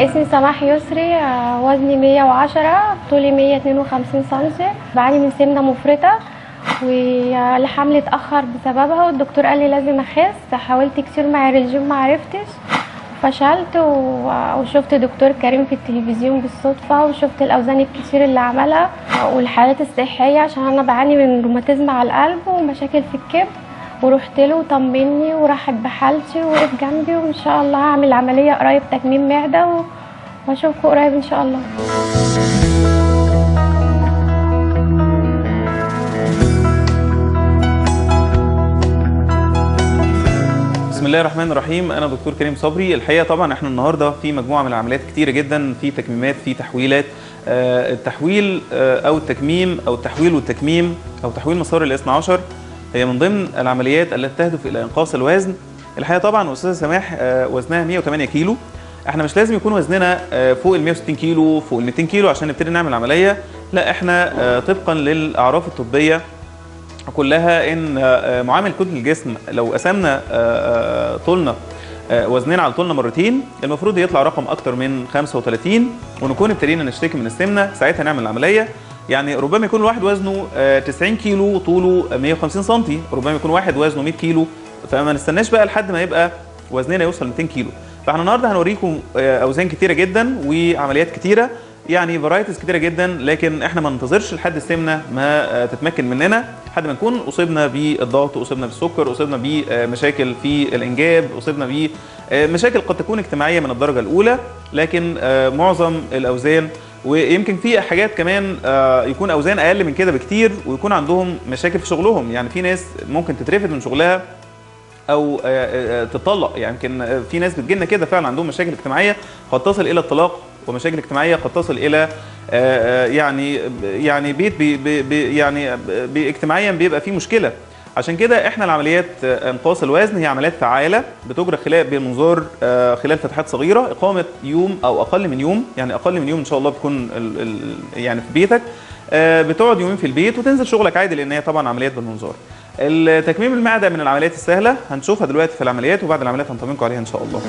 اسمي سماح يسري آه، وزني 110 طولي 152 سم بعاني من سمنة مفرطة والحمل اتأخر بسببها والدكتور قال لي لازم أخس حاولت كتير مع الرجيم ما عرفتش فشلت و- وشفت دكتور كريم في التلفزيون بالصدفة وشفت الأوزان الكتير اللي عملها والحالات الصحية عشان أنا بعاني من روماتيزم على القلب ومشاكل في الكبد ورحت له وطمني ورحب بحالتي ووقف جنبي وإن شاء الله هعمل عملية قريب تكميم معدة و- وأشوفكم قريب إن شاء الله بسم الله الرحمن الرحيم انا دكتور كريم صبري الحقيقه طبعا احنا النهارده في مجموعه من العمليات كتيره جدا في تكميمات في تحويلات آه، التحويل آه، او التكميم او التحويل والتكميم او تحويل مسار الاثنى عشر هي من ضمن العمليات التي تهدف الى انقاص الوزن الحقيقه طبعا استاذه سماح آه، وزنها 108 كيلو احنا مش لازم يكون وزننا آه، فوق ال 160 كيلو فوق ال 200 كيلو عشان نبتدي نعمل عمليه لا احنا آه، طبقا للاعراف الطبيه كلها ان آه، معامل كتله الجسم لو قسمنا آه، آه، طولنا آه، وزننا على طولنا مرتين المفروض يطلع رقم اكتر من 35 ونكون ابتدينا نشتكي من السمنه ساعتها نعمل العمليه يعني ربما يكون الواحد وزنه آه، 90 كيلو طوله 150 سم ربما يكون واحد وزنه 100 كيلو فما نستناش بقى لحد ما يبقى وزننا يوصل 200 كيلو فاحنا النهارده هنوريكم آه، اوزان كتيره جدا وعمليات كتيره يعني فرايتيز كتيره جدا لكن احنا ما ننتظرش لحد السمنه ما آه، تتمكن مننا لحد ما نكون اصبنا بالضغط اصبنا بالسكر اصبنا بمشاكل في الانجاب اصبنا بمشاكل قد تكون اجتماعيه من الدرجه الاولى لكن آه، معظم الاوزان ويمكن في حاجات كمان آه، يكون اوزان اقل من كده بكتير ويكون عندهم مشاكل في شغلهم يعني في ناس ممكن تترفد من شغلها او آه، آه، تطلق يعني يمكن آه، في ناس بتجيلنا كده فعلا عندهم مشاكل اجتماعيه قد تصل الى الطلاق ومشاكل اجتماعيه قد تصل الى آه، آه، يعني يعني بيت بي بي بي يعني بي اجتماعيا بيبقى فيه مشكله عشان كده احنا العمليات آه، انقاص الوزن هي عمليات فعاله بتجرى خلال بمنظار آه، خلال فتحات صغيره اقامه يوم او اقل من يوم يعني اقل من يوم ان شاء الله بتكون ال- ال- يعني في بيتك آه، بتقعد يومين في البيت وتنزل شغلك عادي لان هي طبعا عمليات بالمنظار التكميم المعده من العمليات السهله هنشوفها دلوقتي في العمليات وبعد العمليات هنطمنكم عليها ان شاء الله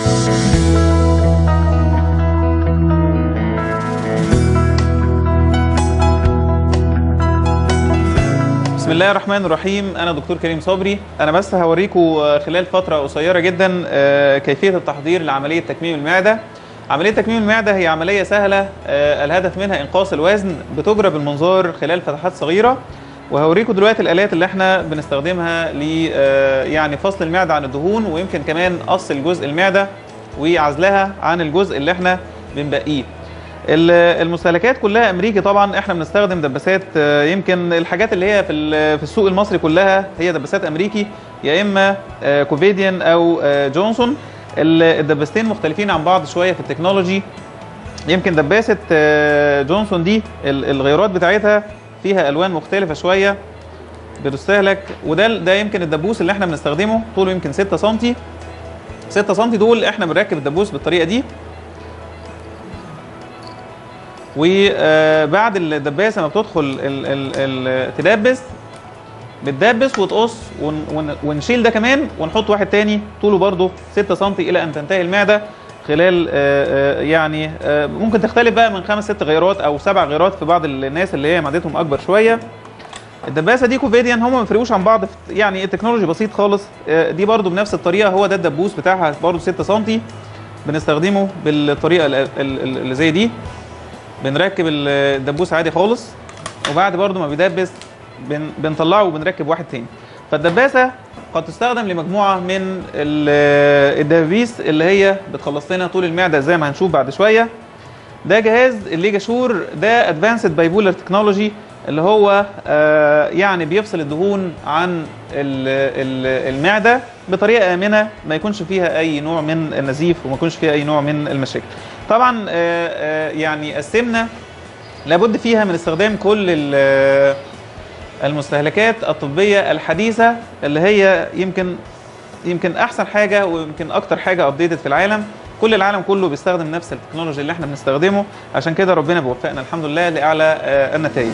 بسم الله الرحمن الرحيم انا دكتور كريم صبري انا بس هوريكم آه، خلال فتره قصيره جدا آه، كيفيه التحضير لعمليه تكميم المعده عمليه تكميم المعده هي عمليه سهله آه، الهدف منها انقاص الوزن بتجرى بالمنظار خلال فتحات صغيره وهوريكم دلوقتي الالات اللي احنا بنستخدمها ل آه، يعني فصل المعده عن الدهون ويمكن كمان قص الجزء المعده وعزلها عن الجزء اللي احنا بنبقيه ال- المستهلكات كلها امريكي طبعا احنا بنستخدم دباسات آه، يمكن الحاجات اللي هي في ال- في السوق المصري كلها هي دباسات امريكي يا اما آه، كوفيديان او آه، جونسون ال- الدباستين مختلفين عن بعض شويه في التكنولوجي يمكن دباسه آه، جونسون دي ال- الغيارات بتاعتها فيها الوان مختلفه شويه بتستهلك وده ده يمكن الدبوس اللي احنا بنستخدمه طوله يمكن 6 سم 6 سم دول احنا بنركب الدبوس بالطريقه دي وبعد الدباسه ما بتدخل ال ال ال تدبس بتدبس وتقص ون ون ونشيل ده كمان ونحط واحد تاني طوله برضه 6 سم الى ان تنتهي المعده خلال آه، آه، يعني آه، ممكن تختلف بقى من خمس ست غيارات او سبع غيارات في بعض الناس اللي هي معدتهم اكبر شويه الدباسه دي كوفيديان هم ما بيفرقوش عن بعض في- يعني التكنولوجي بسيط خالص آه، دي برضو بنفس الطريقه هو ده الدبوس بتاعها برضو 6 سم بنستخدمه بالطريقه ال- ال- ال- اللي زي دي بنركب ال- الدبوس عادي خالص وبعد برضو ما بيدبس بن بنطلعه وبنركب واحد تاني فالدباسه قد تستخدم لمجموعه من ال- الدبابيس اللي هي بتخلص لنا طول المعده زي ما هنشوف بعد شويه ده جهاز الليجا شور ده ادفانسد بايبولر تكنولوجي اللي هو آه، يعني بيفصل الدهون عن ال- ال- المعده بطريقه امنه ما يكونش فيها اي نوع من النزيف وما يكونش فيها اي نوع من المشاكل. طبعا آه، آه، يعني السمنه لابد فيها من استخدام كل ال- المستهلكات الطبيه الحديثه اللي هي يمكن يمكن احسن حاجه ويمكن اكتر حاجه ابديتد في العالم كل العالم كله بيستخدم نفس التكنولوجي اللي احنا بنستخدمه عشان كده ربنا بيوفقنا الحمد لله لاعلى آه، النتائج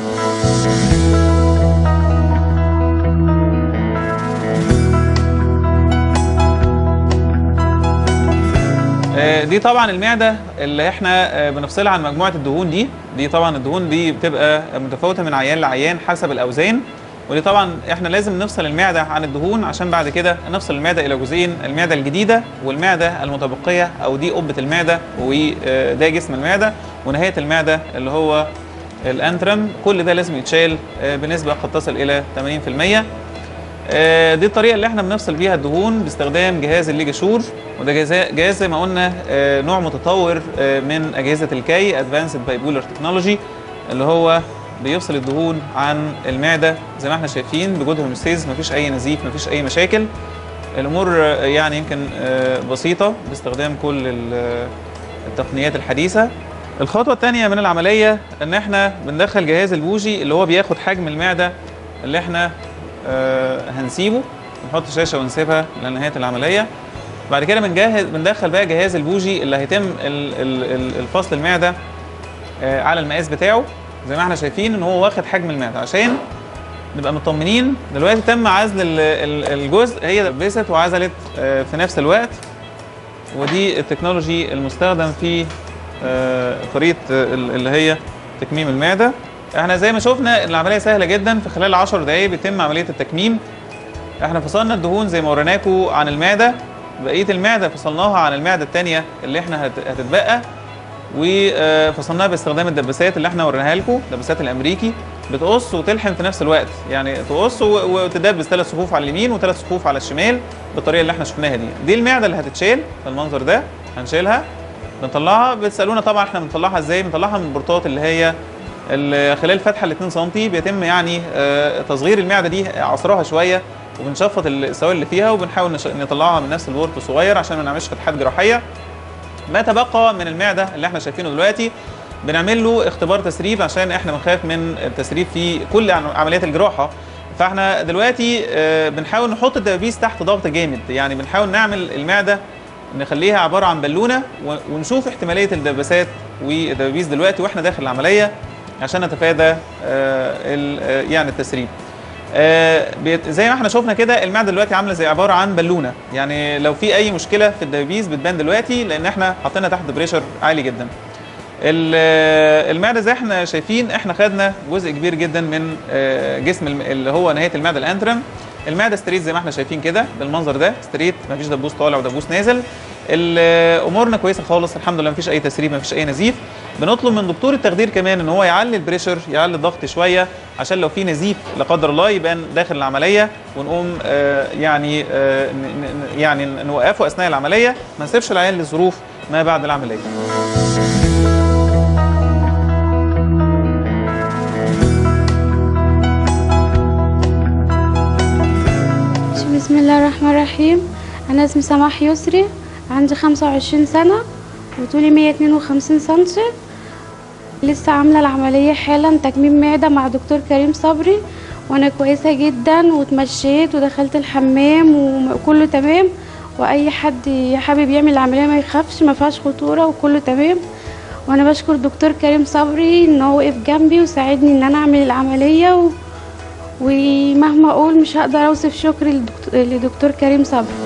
آه، دي طبعا المعده اللي احنا آه، بنفصلها عن مجموعه الدهون دي دي طبعا الدهون دي بتبقى متفاوته من عيان لعيان حسب الاوزان ودي طبعا احنا لازم نفصل المعده عن الدهون عشان بعد كده نفصل المعده الى جزئين المعده الجديده والمعده المتبقيه او دي قبه المعده وده جسم المعده ونهايه المعده اللي هو الانترم كل ده لازم يتشال آه، بنسبه قد تصل الى 80% آه، دي الطريقه اللي احنا بنفصل بيها الدهون باستخدام جهاز الليجاشور وده جهاز جهاز زي ما قلنا آه، نوع متطور آه، من اجهزه الكي ادفانسد بايبولر تكنولوجي اللي هو بيفصل الدهون عن المعده زي ما احنا شايفين بجود هومستيز مفيش اي نزيف مفيش اي مشاكل الامور آه، يعني يمكن آه، بسيطه باستخدام كل ال- التقنيات الحديثه الخطوه الثانيه من العمليه ان احنا بندخل جهاز البوجي اللي هو بياخد حجم المعده اللي احنا آه، هنسيبه نحط شاشه ونسيبها لنهايه العمليه بعد كده بنجهز بندخل بقى جهاز البوجي اللي هيتم ال- ال- ال- الفصل المعده آه، على المقاس بتاعه زي ما احنا شايفين ان هو واخد حجم المعده عشان نبقى مطمنين دلوقتي تم عزل ال- ال- الجزء هي لبست وعزلت آه، في نفس الوقت ودي التكنولوجي المستخدم في آه، طريقه آه، ال- اللي هي تكميم المعده احنا زي ما شفنا العمليه سهله جدا في خلال 10 دقائق بيتم عمليه التكميم احنا فصلنا الدهون زي ما وريناكم عن المعده بقيه المعده فصلناها عن المعده الثانيه اللي احنا هت- هتتبقى وفصلناها باستخدام الدباسات اللي احنا وريناها لكم الدباسات الامريكي بتقص وتلحم في نفس الوقت يعني تقص و- وتدبس ثلاث صفوف على اليمين وثلاث صفوف على الشمال بالطريقه اللي احنا شفناها دي دي المعده اللي هتتشال بالمنظر ده هنشيلها بنطلعها بتسالونا طبعا احنا بنطلعها ازاي بنطلعها من البورتات اللي هي ال- خلال فتحه ال 2 سم بيتم يعني آه، تصغير المعده دي عصرها شويه وبنشفط السوائل اللي فيها وبنحاول نش- نطلعها من نفس البورت الصغير عشان ما نعملش فتحات جراحيه ما تبقى من المعده اللي احنا شايفينه دلوقتي بنعمل له اختبار تسريب عشان احنا بنخاف من التسريب في كل عم- عمليات الجراحه فاحنا دلوقتي آه، بنحاول نحط الدبابيس تحت ضغط جامد يعني بنحاول نعمل المعده نخليها عباره عن بالونه و- ونشوف احتماليه الدباسات والدبابيس دلوقتي واحنا داخل العمليه عشان نتفادى آه، ال- آه، يعني التسريب آه، بيت- زي ما احنا شفنا كده المعده دلوقتي عامله زي عباره عن بالونه يعني لو في اي مشكله في الدبابيس بتبان دلوقتي لان احنا حاطينها تحت بريشر عالي جدا ال- آه، المعده زي احنا شايفين احنا خدنا جزء كبير جدا من آه، جسم الم- اللي هو نهايه المعده الانترم المعده ستريت زي ما احنا شايفين كده بالمنظر ده ستريت مفيش دبوس طالع ودبوس نازل ال- آه، امورنا كويسه خالص الحمد لله مفيش اي تسريب مفيش اي نزيف بنطلب من دكتور التخدير كمان ان هو يعلي البريشر يعلي الضغط شويه عشان لو في نزيف لا قدر الله يبان داخل العمليه ونقوم آه، يعني آه، ن- ن- يعني نوقفه اثناء العمليه ما نسيبش العيان لظروف ما بعد العمليه بسم الله الرحمن الرحيم أنا اسمي سماح يسري عندي 25 سنة وطولي 152 سنتي لسه عاملة العملية حالا تكميم معدة مع دكتور كريم صبري وأنا كويسة جدا واتمشيت ودخلت الحمام وكله تمام وأي حد حابب يعمل العملية ما يخافش ما فيهاش خطورة وكله تمام وأنا بشكر دكتور كريم صبري إن هو وقف جنبي وساعدني إن أنا أعمل العملية و... ومهما اقول مش هقدر اوصف شكري لدكتور, لدكتور كريم صبري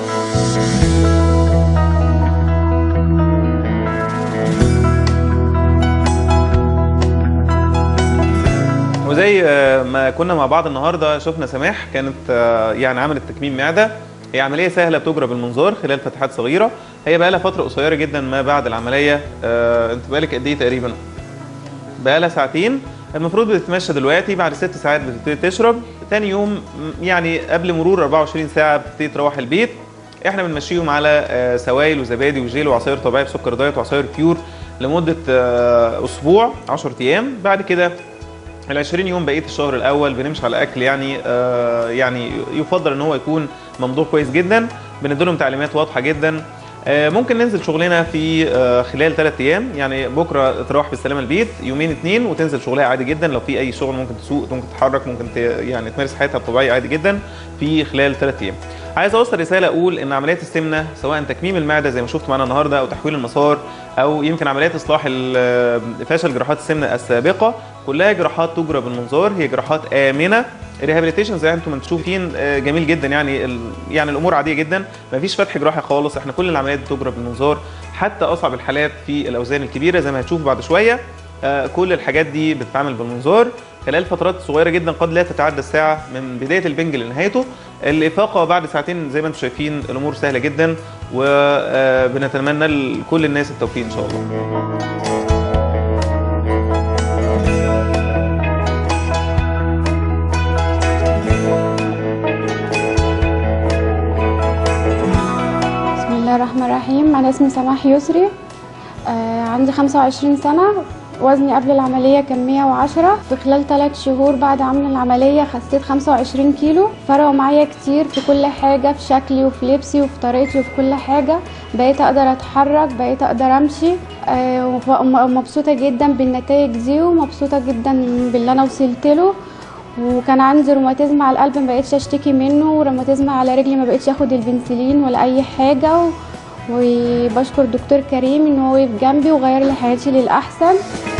وزي آه، ما كنا مع بعض النهارده شفنا سماح كانت آه، يعني عملت تكميم معده هي عمليه سهله بتجرى بالمنظار خلال فتحات صغيره هي بقى لها فتره قصيره جدا ما بعد العمليه آه، انت بقالك قد ايه تقريبا بقى لها ساعتين المفروض بتتمشى دلوقتي بعد ست ساعات بتبتدي تشرب تاني يوم م- يعني قبل مرور 24 ساعه بتبتدي تروح البيت احنا بنمشيهم على آه، سوائل وزبادي وجيل وعصاير طبيعي بسكر دايت وعصاير بيور لمده آه، اسبوع 10 ايام بعد كده ال 20 يوم بقيه الشهر الاول بنمشي على اكل يعني آه يعني يفضل ان هو يكون ممضوغ كويس جدا بنديلهم تعليمات واضحه جدا آه ممكن ننزل شغلنا في آه خلال ثلاث ايام يعني بكره تروح بالسلامه البيت يومين اثنين وتنزل شغلها عادي جدا لو في اي شغل ممكن تسوق ممكن تتحرك ممكن ت يعني تمارس حياتها الطبيعيه عادي جدا في خلال ثلاث ايام عايز اوصل رساله اقول ان عمليات السمنه سواء تكميم المعده زي ما شفت معانا النهارده او تحويل المسار او يمكن عمليات اصلاح ال- فشل جراحات السمنه السابقه كلها جراحات تجرى بالمنظار هي جراحات امنه الريهابيليتيشن زي ما انتم بتشوفين آه، جميل جدا يعني ال... يعني الامور عاديه جدا مفيش فتح جراحي خالص احنا كل العمليات بتجرى بالمنظار حتى اصعب الحالات في الاوزان الكبيره زي ما هتشوف بعد شويه آه، كل الحاجات دي بتتعمل بالمنظار خلال فترات صغيره جدا قد لا تتعدى الساعه من بدايه البنج لنهايته الافاقه بعد ساعتين زي ما انتم شايفين الامور سهله جدا وبنتمنى لكل الناس التوفيق ان شاء الله بسم الله الرحمن الرحيم انا اسمي سماح يسري آه عندي 25 سنه وزني قبل العملية كان 110 في خلال 3 شهور بعد عمل العملية خسيت 25 كيلو فرقوا معايا كتير في كل حاجة في شكلي وفي لبسي وفي طريقتي وفي كل حاجة بقيت اقدر اتحرك بقيت اقدر امشي آه وف- ومبسوطة جدا بالنتائج دي ومبسوطة جدا باللي انا وصلت له وكان عندي روماتيزم على القلب ما بقتش اشتكي منه وروماتيزم على رجلي ما بقتش اخد البنسلين ولا اي حاجه و... وبشكر دكتور كريم ان هو وقف جنبي وغير لي حياتي للاحسن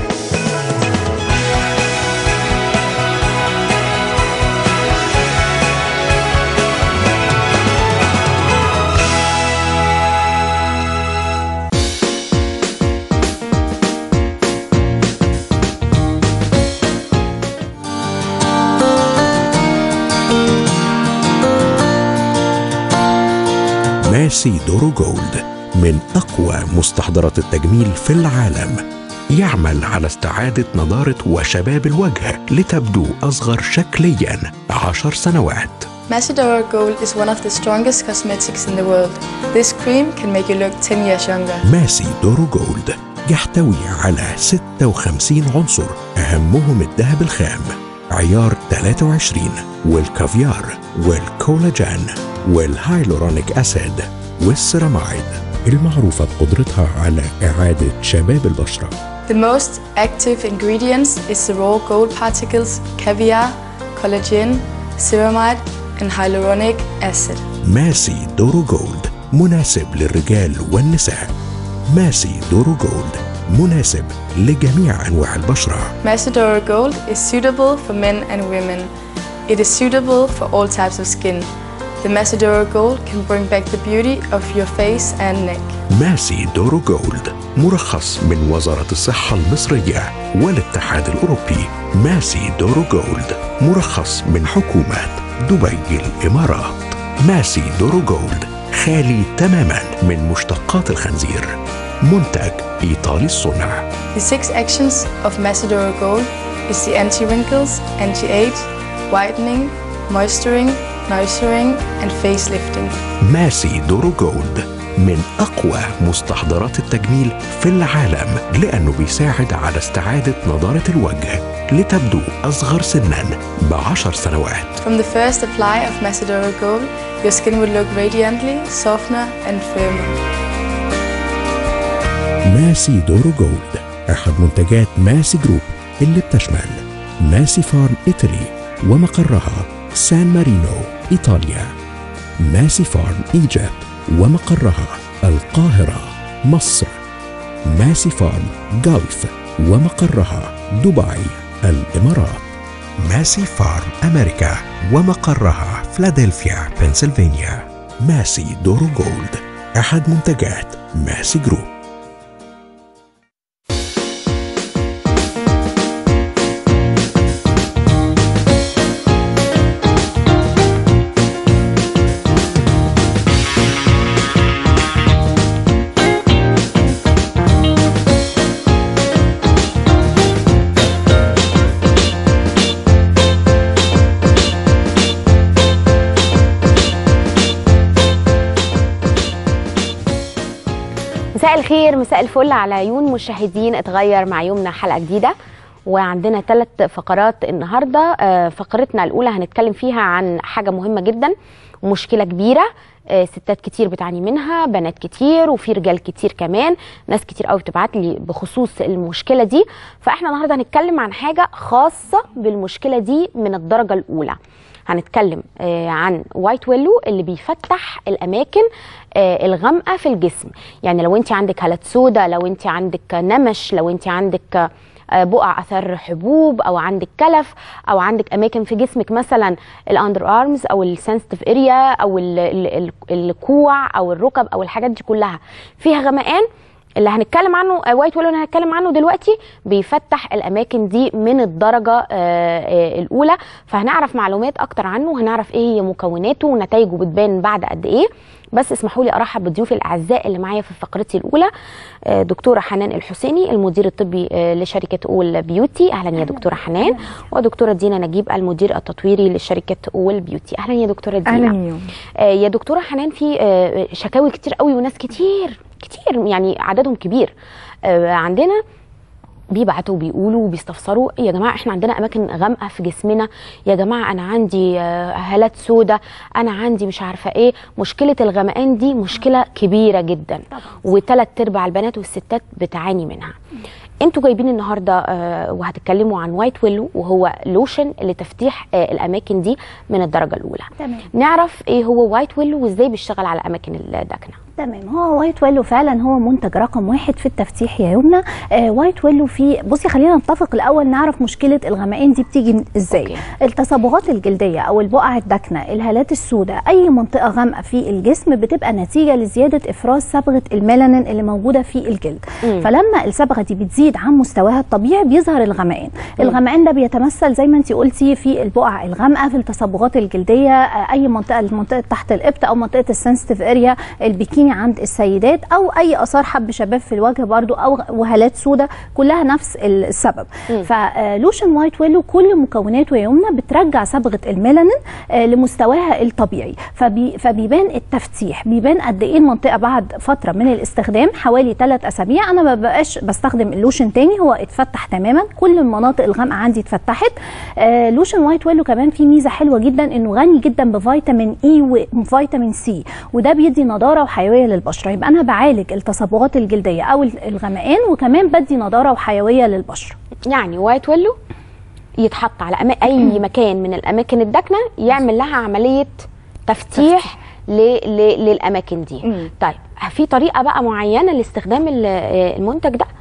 ماسي دورو جولد من أقوى مستحضرات التجميل في العالم يعمل على استعادة نضارة وشباب الوجه لتبدو أصغر شكليا عشر سنوات Macedora Gold is one of the strongest cosmetics in the world. This cream can make you look 10 years younger. ماسي دورو جولد يحتوي على 56 عنصر أهمهم الذهب الخام عيار 23 والكافيار والكولاجين والهايلورونيك أسيد والسيرامايد المعروفة بقدرتها على إعادة شباب البشرة The most active ingredients is the raw gold particles, caviar, collagen, ceramide, and hyaluronic acid. ماسي دورو جولد مناسب للرجال والنساء ماسي دورو جولد مناسب لجميع أنواع البشرة Macedora Gold is suitable for men and women. It is suitable for all types of skin. The Macedora Gold can bring back the beauty of your face and neck. ماسي دورو جولد مرخص من وزارة الصحة المصرية والاتحاد الأوروبي ماسي دورو جولد مرخص من حكومة دبي الإمارات ماسي دورو جولد خالي تماما من مشتقات الخنزير منتج إيطالي الصنع The six actions of Macedora Gold is the anti-wrinkles, anti-age, whitening, moisturing, nourishing, and facelifting. ماسي دورو جولد من أقوى مستحضرات التجميل في العالم لأنه بيساعد على استعادة نضارة الوجه لتبدو أصغر سنا بعشر سنوات From the first apply of Macedora Gold, your skin will look radiantly, softer, and firmer. ماسي دورو جولد أحد منتجات ماسي جروب اللي بتشمل ماسي فارم إيطالي ومقرها سان مارينو إيطاليا ماسي فارم إيجيبت ومقرها القاهرة مصر ماسي فارم جلف ومقرها دبي الإمارات ماسي فارم أمريكا ومقرها فلادلفيا بنسلفانيا ماسي دورو جولد أحد منتجات ماسي جروب مساء الخير مساء الفل على عيون مشاهدين اتغير مع يومنا حلقه جديده وعندنا ثلاث فقرات النهارده آه، فقرتنا الاولى هنتكلم فيها عن حاجه مهمه جدا ومشكله كبيره آه، ستات كتير بتعاني منها بنات كتير وفي رجال كتير كمان ناس كتير قوي بتبعت لي بخصوص المشكله دي فاحنا النهارده هنتكلم عن حاجه خاصه بالمشكله دي من الدرجه الاولى هنتكلم آه، عن وايت ويلو اللي بيفتح الاماكن آه، الغامقه في الجسم يعني لو انت عندك هالات سودا لو انت عندك نمش لو انت عندك آه، بقع اثر حبوب او عندك كلف او عندك اماكن في جسمك مثلا الاندر ارمز او السنسيتيف اريا او ال- ال- ال- الكوع او الركب او الحاجات دي كلها فيها غمقان اللي هنتكلم عنه آه، وايت ويلو اللي هنتكلم عنه دلوقتي بيفتح الاماكن دي من الدرجه آه، آه، الاولى فهنعرف معلومات اكتر عنه وهنعرف ايه هي مكوناته ونتائجه بتبان بعد قد ايه بس اسمحوا لي ارحب بضيوفي الاعزاء اللي معايا في فقرتي الاولى آه، دكتوره حنان الحسيني المدير الطبي آه، لشركه اول بيوتي اهلا يا دكتوره حنان ودكتوره دينا نجيب المدير التطويري لشركه اول بيوتي اهلا يا دكتوره دينا اهلا يوم آه، يا دكتوره حنان في آه، شكاوي كتير قوي وناس كتير كتير يعني عددهم كبير آه، عندنا بيبعتوا وبيقولوا وبيستفسروا يا جماعه احنا عندنا اماكن غامقه في جسمنا يا جماعه انا عندي آه، هالات سودة انا عندي مش عارفه ايه مشكله الغمقان دي مشكله كبيره جدا وثلاث ارباع البنات والستات بتعاني منها انتوا جايبين النهارده آه، وهتتكلموا عن وايت ويلو وهو لوشن لتفتيح آه، الاماكن دي من الدرجه الاولى تمام نعرف ايه هو وايت ويلو وازاي بيشتغل على اماكن الدكنه تمام هو وايت ويلو فعلا هو منتج رقم واحد في التفتيح يا يمنى آه وايت ويلو في بصي خلينا نتفق الاول نعرف مشكله الغمقان دي بتيجي من- ازاي أوكي. التصبغات الجلديه او البقع الداكنه الهالات السوداء اي منطقه غامقه في الجسم بتبقى نتيجه لزياده افراز صبغه الميلانين اللي موجوده في الجلد مم. فلما الصبغه دي بتزيد عن مستواها الطبيعي بيظهر الغمقان الغمقان ده بيتمثل زي ما انت قلتي في البقع الغامقه في التصبغات الجلديه آه، اي منطقه منطقه تحت الابط او منطقه السنسيتيف اريا البيكيني عند السيدات او اي اثار حب شباب في الوجه برضو او وهالات سوداء كلها نفس السبب فلوشن وايت ويلو كل مكوناته يا يمنى بترجع صبغه الميلانين آه، لمستواها الطبيعي فبي فبيبان التفتيح بيبان قد ايه المنطقه بعد فتره من الاستخدام حوالي 3 اسابيع انا ما بقاش بستخدم اللوشن تاني هو اتفتح تماما كل المناطق الغامقه عندي اتفتحت آه لوشن وايت ويلو كمان فيه ميزه حلوه جدا انه غني جدا بفيتامين اي وفيتامين سي وده بيدي نضاره وحيويه للبشره يبقى انا بعالج التصبغات الجلديه او الغمقان وكمان بدي نضاره وحيويه للبشره يعني وايت ويلو يتحط على أما اي مكان من الاماكن الداكنه يعمل لها عمليه تفتيح ل... ل... للاماكن دي مم. طيب في طريقه بقى معينه لاستخدام ال- المنتج ده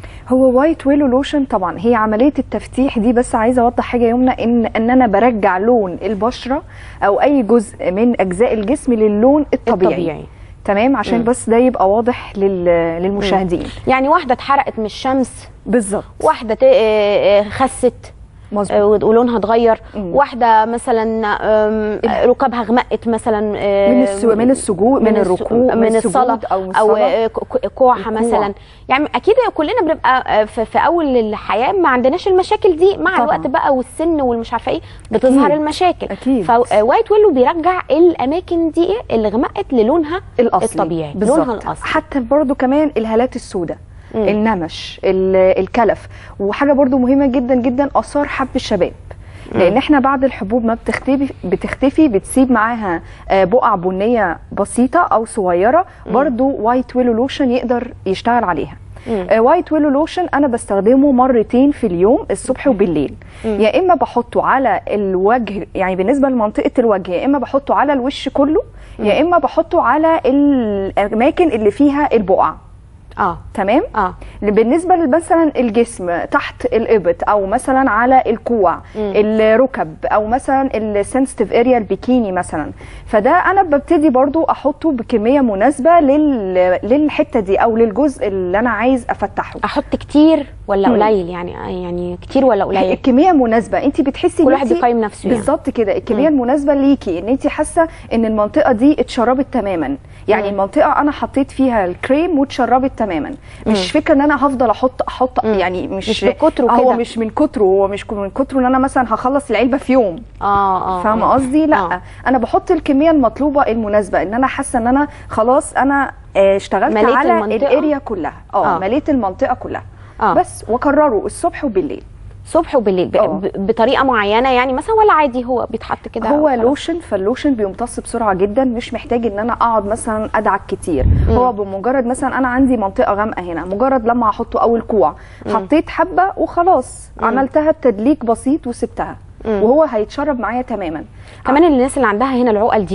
هو وايت ويلو لوشن طبعا هي عمليه التفتيح دي بس عايزه اوضح حاجه يمنى ان ان انا برجع لون البشره او اي جزء من اجزاء الجسم للون الطبيعي, الطبيعي تمام عشان مم. بس ده يبقى واضح لل... للمشاهدين يعني واحده اتحرقت من الشمس بالظبط واحده ت... آه، آه، خست مظبوط آه، ولونها اتغير مم. واحده مثلا آم، ركابها غمقت مثلا آه، من السو... من السجود من, الس- الركوع من السجود الصلاه او من او الصلاة. آه، ك- ك- كوعها الكوع. مثلا يعني اكيد كلنا بنبقى آه، في, في اول الحياه ما عندناش المشاكل دي مع طبعاً. الوقت بقى والسن والمش عارفه ايه بتظهر أكيد. المشاكل أكيد. فوايت ويلو بيرجع الاماكن دي إيه اللي غمقت للونها الاصلي الطبيعي بالظبط. لونها الاصلي حتى برضو كمان الهالات السوداء مم. النمش ال- الكلف وحاجه برضو مهمه جدا جدا اثار حب الشباب لان احنا بعد الحبوب ما بتختفي بتختفي بتسيب معاها آه، بقع بنيه بسيطه او صغيره برضو وايت ويلو لوشن يقدر يشتغل عليها مم. آه، وايت ويلو لوشن انا بستخدمه مرتين في اليوم الصبح وبالليل يا اما بحطه على الوجه يعني بالنسبه لمنطقه الوجه يا اما بحطه على الوش كله يا اما بحطه على الاماكن اللي فيها البقع اه تمام اه بالنسبه مثلا الجسم تحت الابط او مثلا على الكوع الركب او مثلا السنسيتيف اريا البيكيني مثلا فده انا ببتدي برضو احطه بكميه مناسبه لل... للحته دي او للجزء اللي انا عايز افتحه احط كتير ولا مم. قليل يعني يعني كتير ولا قليل الكميه مناسبه انت بتحسي كل إن واحد انتي- يقيم نفسه يعني. بالظبط كده الكميه المناسبه ليكي ان انت حاسه ان المنطقه دي اتشربت تماما يعني مم. المنطقه انا حطيت فيها الكريم واتشربت تماما مش فكره ان انا هفضل احط احط مم. يعني مش مش بكتره هو كده. مش من كتره هو مش من كتره ان انا مثلا هخلص العلبه في يوم اه اه فاهمه آه. قصدي لا آه. انا بحط الكميه المطلوبه المناسبه ان انا حاسه ان انا خلاص انا آه، اشتغلت مليت على المنطقة؟ الاريا كلها اه آه. مليت المنطقه كلها آه. بس واكرره الصبح وبالليل صبح وبالليل ب- آه. ب- بطريقه معينه يعني مثلا ولا عادي هو بيتحط كده هو خلاص؟ لوشن فاللوشن بيمتص بسرعه جدا مش محتاج ان انا اقعد مثلا ادعك كتير هو بمجرد مثلا انا عندي منطقه غامقه هنا مجرد لما احطه اول كوع حطيت حبه وخلاص عملتها بتدليك بسيط وسبتها وهو هيتشرب معايا تماما كمان الناس اللي عندها هنا العقل دي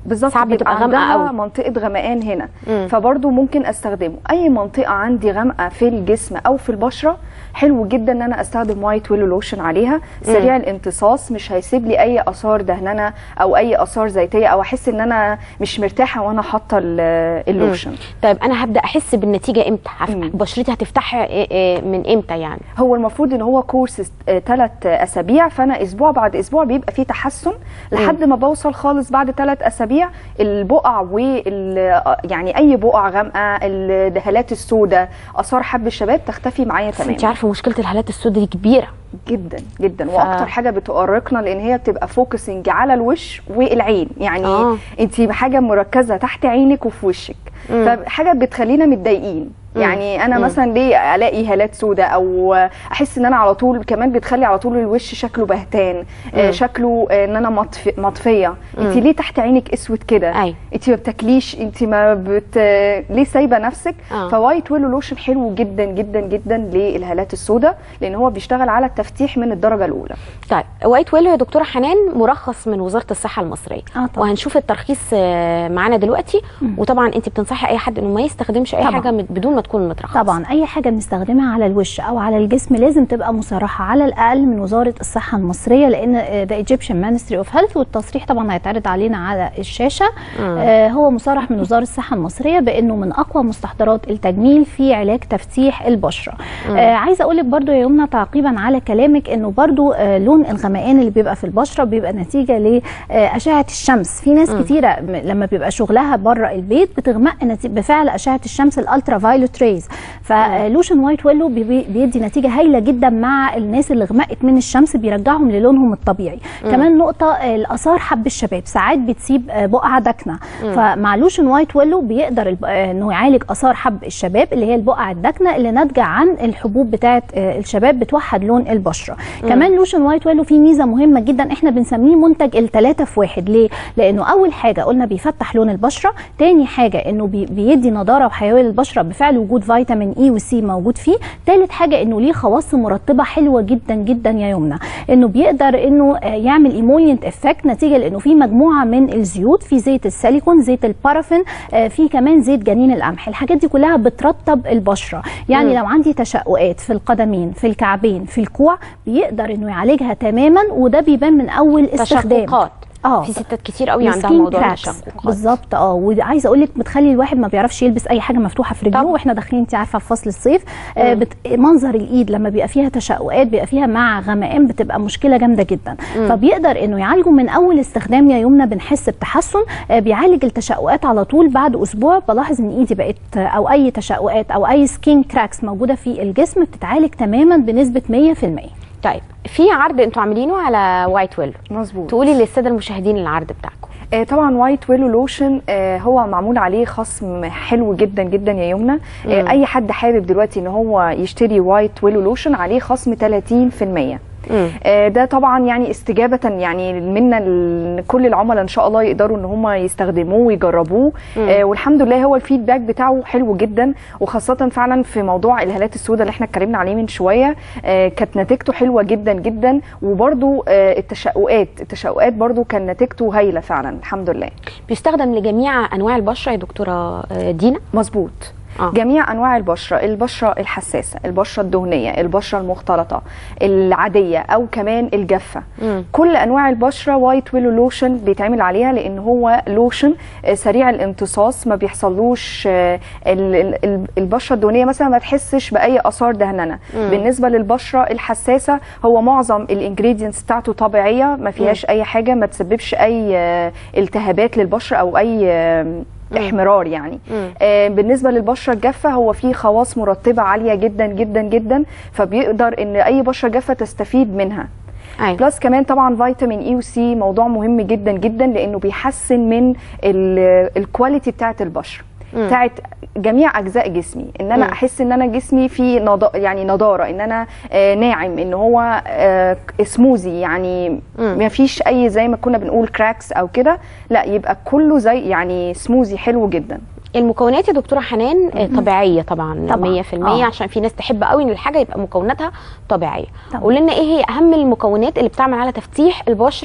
بالظبط ساعات بيبقى بتبقى غامقه عندها قوي منطقه غمقان هنا مم. فبرضه ممكن استخدمه اي منطقه عندي غامقه في الجسم او في البشره حلو جدا ان انا استخدم وايت ويلو لوشن عليها سريع الامتصاص مش هيسيب لي اي اثار دهننه او اي اثار زيتيه او احس ان انا مش مرتاحه وانا حاطه ال- اللوشن طيب انا هبدا احس بالنتيجه امتى هف- مم. بشرتي هتفتح إيه إيه من امتى يعني هو المفروض ان هو كورس ثلاث اسابيع فانا اسبوع بعد اسبوع بيبقى فيه تحسن لحد ما بوصل خالص بعد ثلاث اسابيع البقع وال يعني اي بقع غامقه الدهالات السوداء اثار حب الشباب تختفي معايا بس انت تماما عارفه مشكله الهالات السوداء دي كبيره جدا جدا واكتر حاجه بتؤرقنا لان هي بتبقى فوكسنج على الوش والعين يعني آه. آه. انت حاجه مركزه تحت عينك وفي وشك فحاجه بتخلينا متضايقين يعني انا مم. مثلا ليه الاقي هالات سوداء او احس ان انا على طول كمان بتخلي على طول الوش شكله بهتان آه شكله آه، ان انا مطفي مطفيه انت ليه تحت عينك اسود كده أيوة. انت ما بتاكليش انت ما بت ليه سايبه نفسك آه. فوايت ويلو لوشن حلو جدا جدا جدا للهالات السوداء لان هو بيشتغل على التفتيح من الدرجه الاولى طيب وايت ويلو يا دكتوره حنان مرخص من وزاره الصحه المصريه آه طبعا. وهنشوف الترخيص آه، معانا دلوقتي وطبعا انت بتنصحي اي حد انه ما يستخدمش اي طبعا. حاجه من- بدون ما تكون مترخصه طبعا اي حاجه بنستخدمها على الوش او على الجسم لازم تبقى مصرحه على الاقل من وزاره الصحه المصريه لان ده ايجيبشن مانستري اوف هيلث والتصريح طبعا هيتعرض علينا على الشاشه آه هو مصرح من وزاره الصحه المصريه بانه من اقوى مستحضرات التجميل في علاج تفتيح البشره آه عايزه اقول لك برضو يا يمنى تعقيبا على كلامك انه برضو آه لون الغمقان اللي بيبقى في البشره بيبقى نتيجه لاشعه الشمس في ناس كتيره م- لما بيبقى شغلها بره البيت بتغمق نتي- بفعل اشعه الشمس الالترا فايلوت ريز فلوشن وايت ويلو بي- بيدي نتيجه هايله جدا مع الناس اللي غمقت من الشمس بيرجعهم للونهم الطبيعي كمان نقطه آه، الاثار حب الشباب ساعات بتسيب آه، بقعه داكنه فمع لوشن وايت ويلو بيقدر الب- آه، انه يعالج اثار حب الشباب اللي هي البقع الداكنه اللي ناتجه عن الحبوب بتاعه آه، الشباب بتوحد لون البشره كمان لوشن وايت ويلو فيه ميزه مهمه جدا احنا بنسميه منتج الثلاثه في واحد ليه لانه اول حاجه قلنا بيفتح لون البشره تاني حاجه انه بي- بيدي نضاره وحيويه للبشره بفعل وجود فيتامين اي وسي موجود فيه تالت حاجه انه ليه خواص مرطبه حلوه جدا جدا يا يمنى انه بيقدر انه آه، يعمل ايمولينت افكت نتيجه لانه في مجموعه من الزيوت في زيت السيليكون زيت البارافين آه، في كمان زيت جنين القمح الحاجات دي كلها بترطب البشره يعني لو عندي تشققات في القدمين في الكعبين في الكوع بيقدر انه يعالجها تماما وده بيبان من اول استخدام تشققات اه في ستات كتير قوي عندها السكين موضوع كراكس. التشققات بالظبط اه وعايزه اقول لك بتخلي الواحد ما بيعرفش يلبس اي حاجه مفتوحه في رجله طبعا. واحنا داخلين انت عارفه في فصل الصيف آه بت... منظر الايد لما بيبقى فيها تشققات بيبقى فيها مع غمقان بتبقى مشكله جامده جدا فبيقدر انه يعالجه من اول استخدام يا يمنى بنحس بتحسن آه بيعالج التشققات على طول بعد اسبوع بلاحظ ان ايدي بقت او اي تشققات او اي سكين كراكس موجوده في الجسم بتتعالج تماما بنسبه 100% طيب في عرض انتوا عاملينه على وايت ويلو مظبوط تقولي للساده المشاهدين العرض بتاعكم آه، طبعا وايت ويلو لوشن آه، هو معمول عليه خصم حلو جدا جدا يا يمنى آه، اي حد حابب دلوقتي ان هو يشتري وايت ويلو لوشن عليه خصم 30% آه، ده طبعا يعني استجابه يعني منا لكل العملاء ان شاء الله يقدروا ان هم يستخدموه ويجربوه آه، والحمد لله هو الفيدباك بتاعه حلو جدا وخاصه فعلا في موضوع الهالات السوداء اللي احنا اتكلمنا عليه من شويه آه، كانت نتيجته حلوه جدا جدا وبرده التشققات التشققات برده كان نتيجته هايله فعلا الحمد لله بيستخدم لجميع انواع البشره يا دكتوره آه، دينا مظبوط آه. جميع انواع البشره البشره الحساسه البشره الدهنيه البشره المختلطه العاديه او كمان الجافه مم. كل انواع البشره وايت ويلو لوشن بيتعمل عليها لان هو لوشن آه، سريع الامتصاص ما بيحصلوش آه، ال- ال- ال- البشره الدهنيه مثلا ما تحسش باي اثار دهننه بالنسبه للبشره الحساسه هو معظم الانجريدينتس بتاعته طبيعيه ما فيهاش اي حاجه ما تسببش اي آه، التهابات للبشره او اي آه، احمرار يعني آه بالنسبه للبشره الجافه هو فيه خواص مرطبه عاليه جدا جدا جدا فبيقدر ان اي بشره جافه تستفيد منها ايوه بلس كمان طبعا فيتامين اي وسي موضوع مهم جدا جدا لانه بيحسن من ال- الكواليتي بتاعت البشره بتاعت جميع اجزاء جسمي ان انا مم. احس ان انا جسمي فيه نض... يعني نضاره ان انا آه ناعم ان هو آه سموزي يعني مم. ما فيش اي زي ما كنا بنقول كراكس او كده لا يبقى كله زي يعني سموزي حلو جدا المكونات يا دكتوره حنان آه، طبيعيه طبعا, طبعاً. 100% آه. عشان في ناس تحب قوي ان الحاجه يبقى مكوناتها طبيعيه طبعاً. قول لنا ايه هي اهم المكونات اللي بتعمل على تفتيح البشره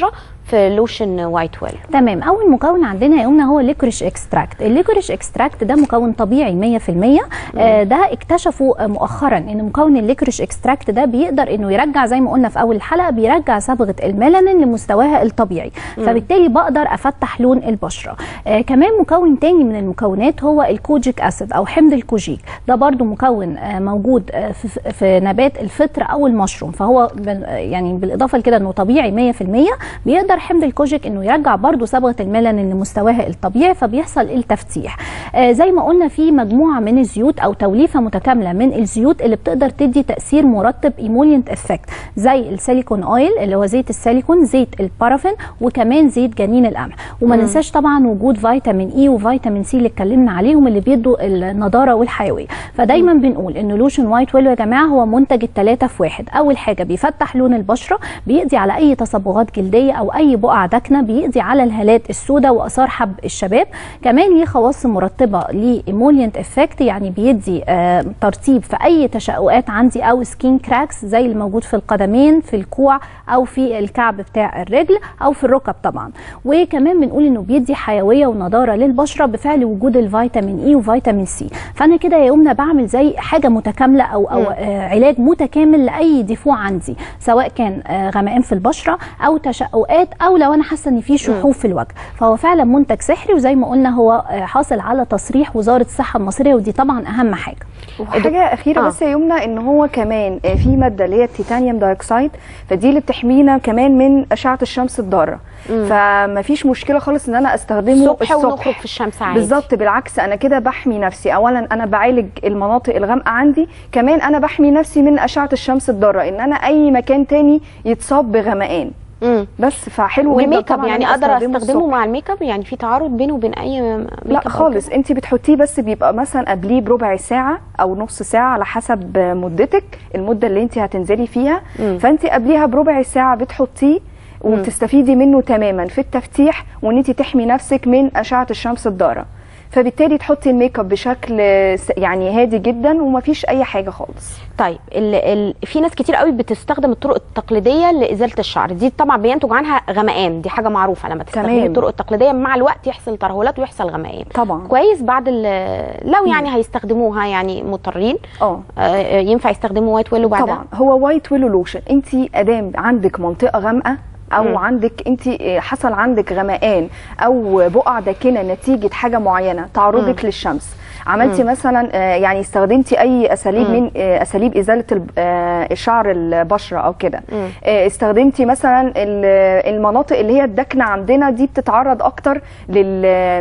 في لوشن وايت ويل تمام اول مكون عندنا يا يمنى هو الليكوريش اكستراكت الليكوريش اكستراكت ده مكون طبيعي 100% آه ده اكتشفوا آه، مؤخرا ان مكون الليكوريش اكستراكت ده بيقدر انه يرجع زي ما قلنا في اول الحلقه بيرجع صبغه الميلانين لمستواها الطبيعي فبالتالي بقدر افتح لون البشره آه كمان مكون تاني من المكونات هو الكوجيك اسيد او حمض الكوجيك ده برضو مكون آه موجود آه في, في نبات الفطر او المشروم فهو بال- آه، يعني بالاضافه لكده انه طبيعي 100% بيقدر حمض الكوجيك انه يرجع برضو صبغه الميلانين لمستواها الطبيعي فبيحصل التفتيح آه زي ما قلنا في مجموعه من الزيوت او توليفه متكامله من الزيوت اللي بتقدر تدي تاثير مرطب ايمولينت افكت زي السيليكون اويل اللي هو زيت السيليكون زيت البارافين وكمان زيت جنين القمح وما ننساش طبعا وجود فيتامين اي وفيتامين سي اللي اتكلمنا عليهم اللي بيدوا النضاره والحيويه فدايما بنقول ان لوشن وايت ويل يا جماعه هو منتج الثلاثه في واحد اول حاجه بيفتح لون البشره بيقضي على اي تصبغات جلديه او اي بقع داكنه بيقضي على الهالات السوداء واثار حب الشباب كمان ليه خواص مرطبه ليه ايمولينت افكت يعني بيدي آه ترطيب في اي تشققات عندي او سكين كراكس زي اللي موجود في القدمين في الكوع او في الكعب بتاع الرجل او في الركب طبعا وكمان بنقول انه بيدي حيويه ونضاره للبشره بفعل وجود الفيتامين اي وفيتامين سي فانا كده يا يمنى بعمل زي حاجه متكامله او او آه علاج متكامل لاي ديفو عندي سواء كان آه غمقان في البشره او تشققات او لو انا حاسه ان في شحوب في الوجه فهو فعلا منتج سحري وزي ما قلنا هو آه حاصل على تصريح وزاره الصحه المصريه ودي طبعا اهم حاجه وحاجه اخيره آه. بس يا يمنى ان هو كمان آه، في ماده اللي هي التيتانيوم دايوكسيد فدي اللي بتحمينا كمان من اشعه الشمس الضاره فما فيش مشكله خالص ان انا استخدمه الصبح ونخرج في الشمس عادي بالظبط بالعكس انا كده بحمي نفسي اولا انا بعالج المناطق الغامقه عندي كمان انا بحمي نفسي من اشعه الشمس الضاره ان انا اي مكان تاني يتصاب بغمقان مم. بس فحلو جدا والميك اب طبعا يعني إن أنا اقدر استخدمه الصبح. مع الميك اب يعني في تعارض بينه وبين اي ميك لا اب أو خالص كده؟ انت بتحطيه بس بيبقى مثلا قبليه بربع ساعه او نص ساعه على حسب مدتك المده اللي انت هتنزلي فيها مم. فانت قبليها بربع ساعه بتحطيه وبتستفيدي منه تماما في التفتيح وان انت تحمي نفسك من اشعه الشمس الضاره فبالتالي تحطي الميك اب بشكل س- يعني هادي جدا ومفيش اي حاجه خالص طيب ال ال في ناس كتير قوي بتستخدم الطرق التقليديه لازاله الشعر دي طبعا بينتج عنها غمقان دي حاجه معروفه لما تستخدمي تمام. الطرق التقليديه مع الوقت يحصل ترهلات ويحصل غمقان طبعا كويس بعد ال- لو يعني هيستخدموها يعني مضطرين اه آه، ينفع يستخدموا وايت ويل وبعدها طبعا هو وايت ويلو لوشن انت ادام عندك منطقه غامقه او مم. مم. عندك انت حصل عندك غمقان او بقع داكنه نتيجه حاجه معينه تعرضك للشمس عملتي مثلا آه، يعني استخدمتي اي اساليب مم. من آه، اساليب ازاله الب- آه، شعر البشره او كده مم. آه، استخدمتي مثلا ال- المناطق اللي هي الداكنه عندنا دي بتتعرض اكتر لل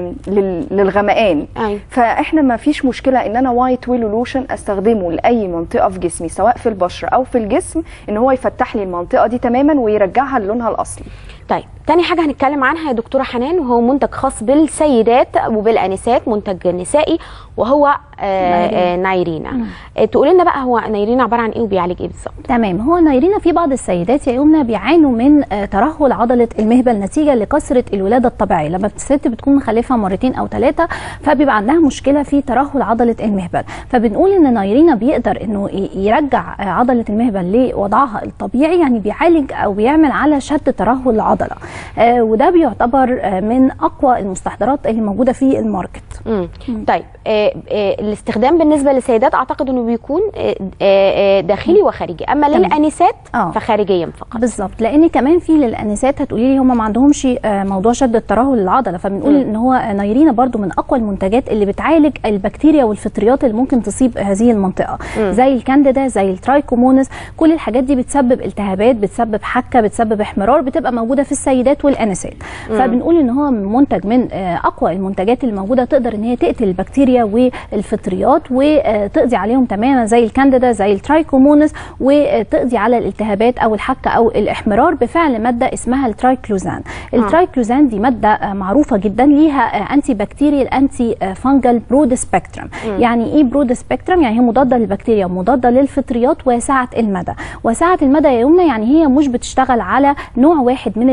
لل- للغمقان ايوه فاحنا ما فيش مشكله ان انا وايت ويلو لوشن استخدمه لاي منطقه في جسمي سواء في البشره او في الجسم ان هو يفتح لي المنطقه دي تماما ويرجعها للونها الاصلي طيب تاني حاجة هنتكلم عنها يا دكتورة حنان وهو منتج خاص بالسيدات وبالأنسات منتج نسائي وهو آه آه نايرينا آه تقولي لنا بقى هو نايرينا عبارة عن ايه وبيعالج ايه بالظبط تمام هو نايرينا في بعض السيدات يا يمنى بيعانوا من آه، ترهل عضله المهبل نتيجه لكثره الولاده الطبيعيه لما الست بتكون مخلفه مرتين او ثلاثه فبيبقى عندها مشكله في ترهل عضله المهبل فبنقول ان نايرينا بيقدر انه ي- يرجع آه، عضله المهبل لوضعها الطبيعي يعني بيعالج او بيعمل على شد ترهل العضله آه، وده بيعتبر آه، من اقوى المستحضرات اللي موجوده في الماركت مم. طيب آه آه الاستخدام بالنسبة للسيدات أعتقد أنه بيكون آه آه آه، داخلي وخارجي أما تمام. للأنسات آه. فخارجيا فقط بالظبط لان كمان في للانسات هتقولي لي هم ما عندهمش آه، موضوع شد الترهل العضله فبنقول مم. ان هو آه، نايرينا برضو من اقوى المنتجات اللي بتعالج البكتيريا والفطريات اللي ممكن تصيب هذه المنطقه مم. زي الكانديدا زي الترايكومونس كل الحاجات دي بتسبب التهابات بتسبب حكه بتسبب احمرار بتبقى موجوده في السيدات والانسات فبنقول ان هو منتج من آه، اقوى المنتجات اللي موجوده تقدر ان هي تقتل البكتيريا والفطريات وتقضي عليهم تماما زي الكانديدا زي الترايكومونس وتقضي على الالتهابات او الحكه او الاحمرار بفعل ماده اسمها الترايكلوزان الترايكلوزان دي ماده آه، معروفه جدا ليها انتي بكتيريال انتي فانجل برود سبيكترم يعني ايه برود سبيكترم يعني هي مضاده للبكتيريا ومضاده للفطريات واسعه المدى واسعه المدى يا يمنى يعني هي مش بتشتغل على نوع واحد من البكتيريا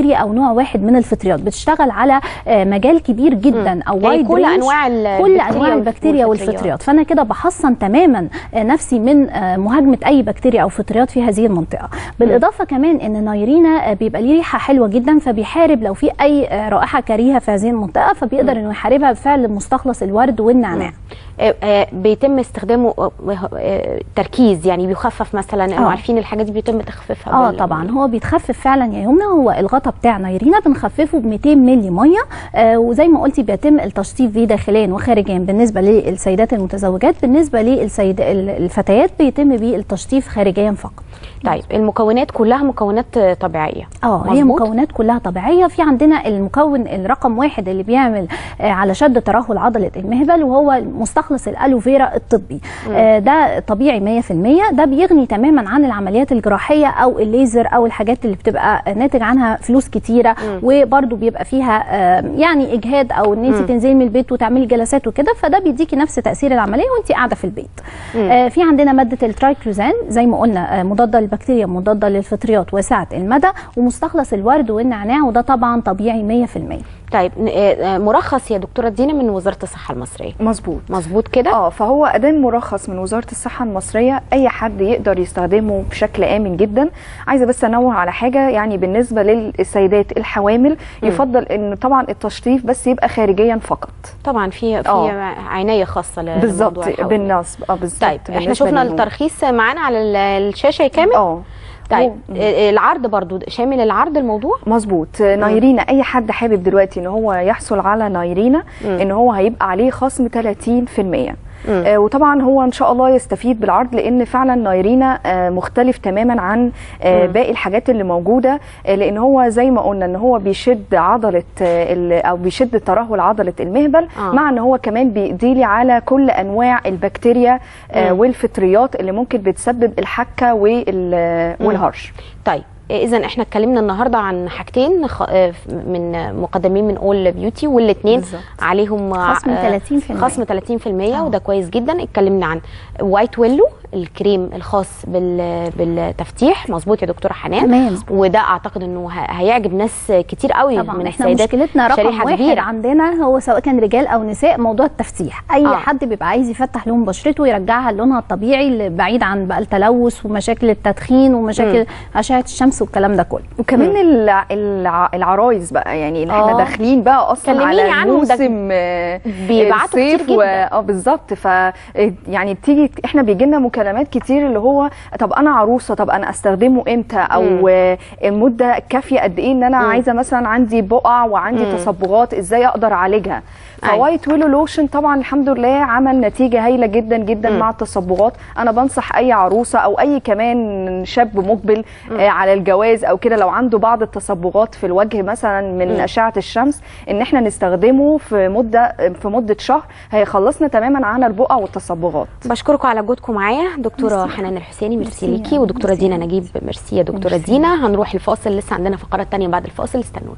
بكتيريا او نوع واحد من الفطريات بتشتغل على آه، مجال كبير جدا او يعني wide كل range. أنواع كل البكتيريا انواع البكتيريا والفطريات. والفطريات فانا كده بحصن تماما آه، نفسي من آه، مهاجمه اي بكتيريا او فطريات في هذه المنطقه بالاضافه كمان ان نايرينا آه، بيبقى ليه ريحه حلوه جدا فبيحارب لو في اي آه، رائحه كريهه في هذه المنطقه فبيقدر انه يحاربها بفعل مستخلص الورد والنعناع آه، آه، بيتم استخدامه آه، آه، تركيز يعني بيخفف مثلا انه آه. عارفين الحاجات دي بيتم تخفيفها اه بال- طبعا هو بيتخفف فعلا يا يمنى هو الغطا بتاع نايرينا بنخففه ب 200 مللي ميه آه وزي ما قلتي بيتم التشطيب فيه داخليا وخارجيا بالنسبه للسيدات المتزوجات بالنسبه للسيد الفتيات بيتم بيه التشطيب خارجيا فقط طيب المكونات كلها مكونات آه، طبيعيه اه هي مظبوط؟ مكونات كلها طبيعيه في عندنا المكون الرقم واحد اللي بيعمل آه على شد ترهل عضله المهبل وهو مستخلص الالوفيرا الطبي آه ده طبيعي 100% ده بيغني تماما عن العمليات الجراحيه او الليزر او الحاجات اللي بتبقى ناتج عنها فلوس كتيره وبرده بيبقى فيها آه يعني اجهاد او ان انت تنزلي من البيت وتعملي جلسات وكده فده بيديكي نفس تاثير العمليه وانت قاعده في البيت آه في عندنا ماده الترايكلوزان زي ما قلنا آه مضاده للبكتيريا مضاده للفطريات واسعه المدى ومستخلص الورد والنعناع وده طبعا طبيعي 100% طيب ن- آه، آه، مرخص يا دكتوره دينا من وزاره الصحه المصريه مظبوط مظبوط كده اه فهو ادام مرخص من وزاره الصحه المصريه اي حد يقدر يستخدمه بشكل امن جدا عايزه بس انوه على حاجه يعني بالنسبه للسيدات الحوامل يفضل ان طبعا التشطيب بس يبقى خارجيا فقط طبعا في في آه. عنايه خاصه لموضوع بالظبط الحوامل. بالنسبه اه بالظبط طيب احنا بالنسبة شفنا للنوم. الترخيص معانا على ال- الشاشه يا كامل اه طيب هو- آه، العرض برضو شامل العرض الموضوع مظبوط نايرينا اي حد حابب دلوقتي ان هو يحصل على نايرينا ان هو هيبقى عليه خصم 30% آه وطبعا هو ان شاء الله يستفيد بالعرض لان فعلا نايرينا آه مختلف تماما عن آه باقي الحاجات اللي موجوده آه لان هو زي ما قلنا ان هو بيشد عضله آه ال- او بيشد ترهل عضله المهبل آه. مع ان هو كمان بيقضيلي على كل انواع البكتيريا آه مم. والفطريات اللي ممكن بتسبب الحكه وال- والهرش طيب اذا احنا اتكلمنا النهارده عن حاجتين خ- آه، من مقدمين من اول بيوتي والاثنين بالظبط. عليهم خصم آه، 30%. خصم 30% وده كويس جدا اتكلمنا عن وايت ويلو الكريم الخاص بال بالتفتيح مظبوط يا دكتوره حنان تمام. وده اعتقد انه ه- هيعجب ناس كتير قوي طبعا من احنا السيدات مشكلتنا رقم شريحة واحد كبيرة. عندنا هو سواء كان رجال او نساء موضوع التفتيح اي آه. آه. حد بيبقى عايز يفتح لون بشرته ويرجعها لونها الطبيعي اللي بعيد عن بقى التلوث ومشاكل التدخين ومشاكل اشعه الشمس والكلام ده كله وكمان الع... الع... العرايس بقى يعني إن احنا آه. داخلين بقى اصلا كلميني على عنهم، ده موسم آه، بيبعتوا الصيف كتير و... جدا. اه بالظبط ف يعني بتيجي احنا بيجي لنا مكالمات كتير اللي هو طب انا عروسه طب انا استخدمه امتى او آه، المده كافيه قد ايه ان انا عايزه مثلا عندي بقع وعندي تصبغات ازاي اقدر اعالجها أيوة. فوايت ويلو لوشن طبعا الحمد لله عمل نتيجه هايله جدا جدا مع التصبغات انا بنصح اي عروسه او اي كمان شاب مقبل آه على الجواز او كده لو عنده بعض التصبغات في الوجه مثلا من اشعه الشمس ان احنا نستخدمه في مده في مده شهر هيخلصنا تماما عن البقع والتصبغات بشكركم على وجودكم معايا دكتوره حنان الحسيني ميرسي ميرسي. ليكي ودكتوره ميرسي. دينا نجيب ميرسي يا دكتوره ميرسي. دينا هنروح الفاصل لسه عندنا فقرات تانية بعد الفاصل استنونا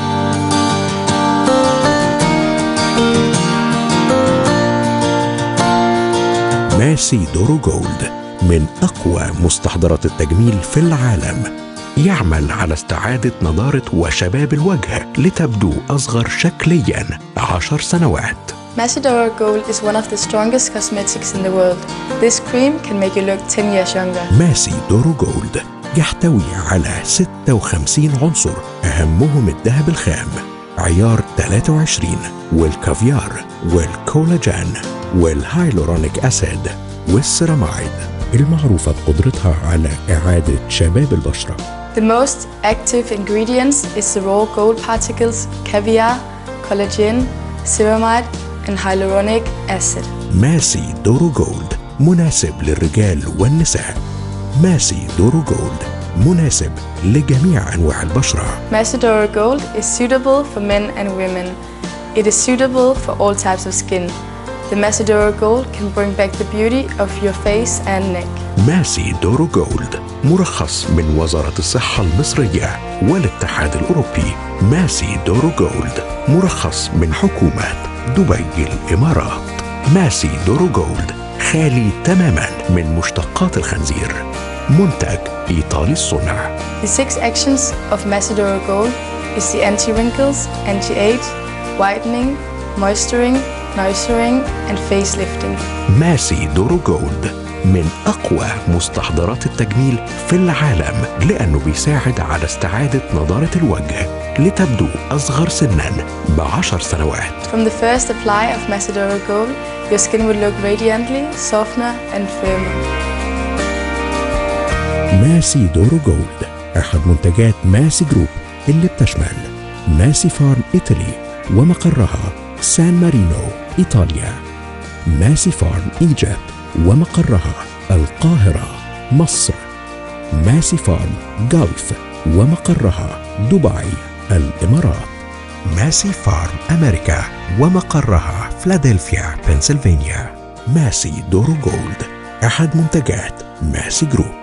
ماسي دورو جولد من أقوى مستحضرات التجميل في العالم يعمل على استعادة نضارة وشباب الوجه لتبدو أصغر شكليا عشر سنوات Macedora Gold is one of the strongest cosmetics in the world. This cream can make you look 10 years younger. ماسي دورو جولد يحتوي على 56 عنصر أهمهم الذهب الخام عيار 23 والكافيار والكولاجين والهايلورونيك أسيد والسيرامايد المعروفة بقدرتها على إعادة شباب البشرة The most active ingredients is the raw gold particles, caviar, collagen, ceramide, and hyaluronic acid. ماسي دورو جولد مناسب للرجال والنساء ماسي دورو جولد مناسب لجميع أنواع البشرة Macedora Gold is suitable for men and women. It is suitable for all types of skin. The Macedora Gold can bring back the beauty of your face and neck. ماسي دورو جولد مرخص من وزارة الصحة المصرية والاتحاد الأوروبي ماسي دورو جولد مرخص من حكومة دبي الإمارات ماسي دورو جولد خالي تماما من مشتقات الخنزير منتج إيطالي الصنع The six actions of Macedora Gold is the anti-wrinkles, anti-age, whitening, moisturing, nourishing, and facelifting. ماسي دورو جولد من أقوى مستحضرات التجميل في العالم لأنه بيساعد على استعادة نضارة الوجه لتبدو أصغر سنا بعشر سنوات From the first apply of Macedora Gold, your skin will look radiantly, softer, and firmer. ماسي دورو جولد أحد منتجات ماسي جروب اللي بتشمل ماسي فارم إيطالي ومقرها سان مارينو إيطاليا ماسي فارم إيجيبت ومقرها القاهرة مصر ماسي فارم جلف ومقرها دبي الإمارات ماسي فارم أمريكا ومقرها فلادلفيا بنسلفانيا ماسي دورو جولد أحد منتجات ماسي جروب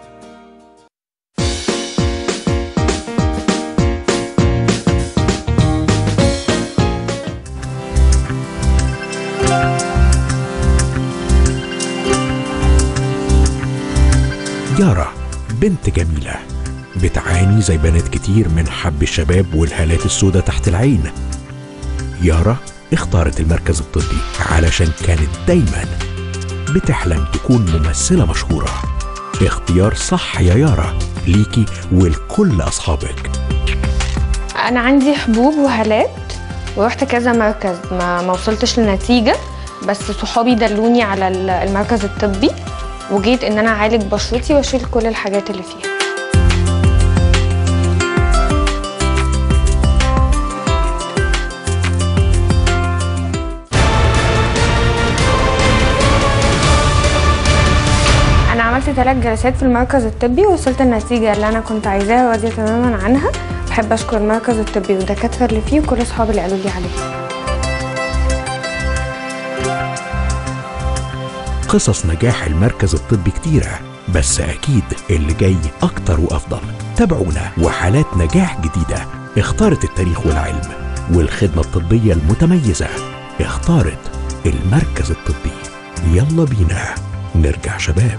يارا بنت جميلة بتعاني زي بنات كتير من حب الشباب والهالات السوداء تحت العين يارا اختارت المركز الطبي علشان كانت دايما بتحلم تكون ممثلة مشهورة اختيار صح يا يارا ليكي ولكل أصحابك انا عندي حبوب وهالات ورحت كذا مركز ما ما وصلتش لنتيجه بس صحابي دلوني على ال- المركز الطبي وجيت ان انا اعالج بشرتي واشيل كل الحاجات اللي فيها انا عملت ثلاث جلسات في المركز الطبي ووصلت النتيجه اللي انا كنت عايزاها وراضيه تماما عنها بحب اشكر المركز الطبي والدكاتره اللي فيه وكل اصحابي اللي قالوا لي عليه قصص نجاح المركز الطبي كتيرة بس أكيد اللي جاي أكتر وأفضل تابعونا وحالات نجاح جديدة اختارت التاريخ والعلم والخدمة الطبية المتميزة اختارت المركز الطبي يلا بينا نرجع شباب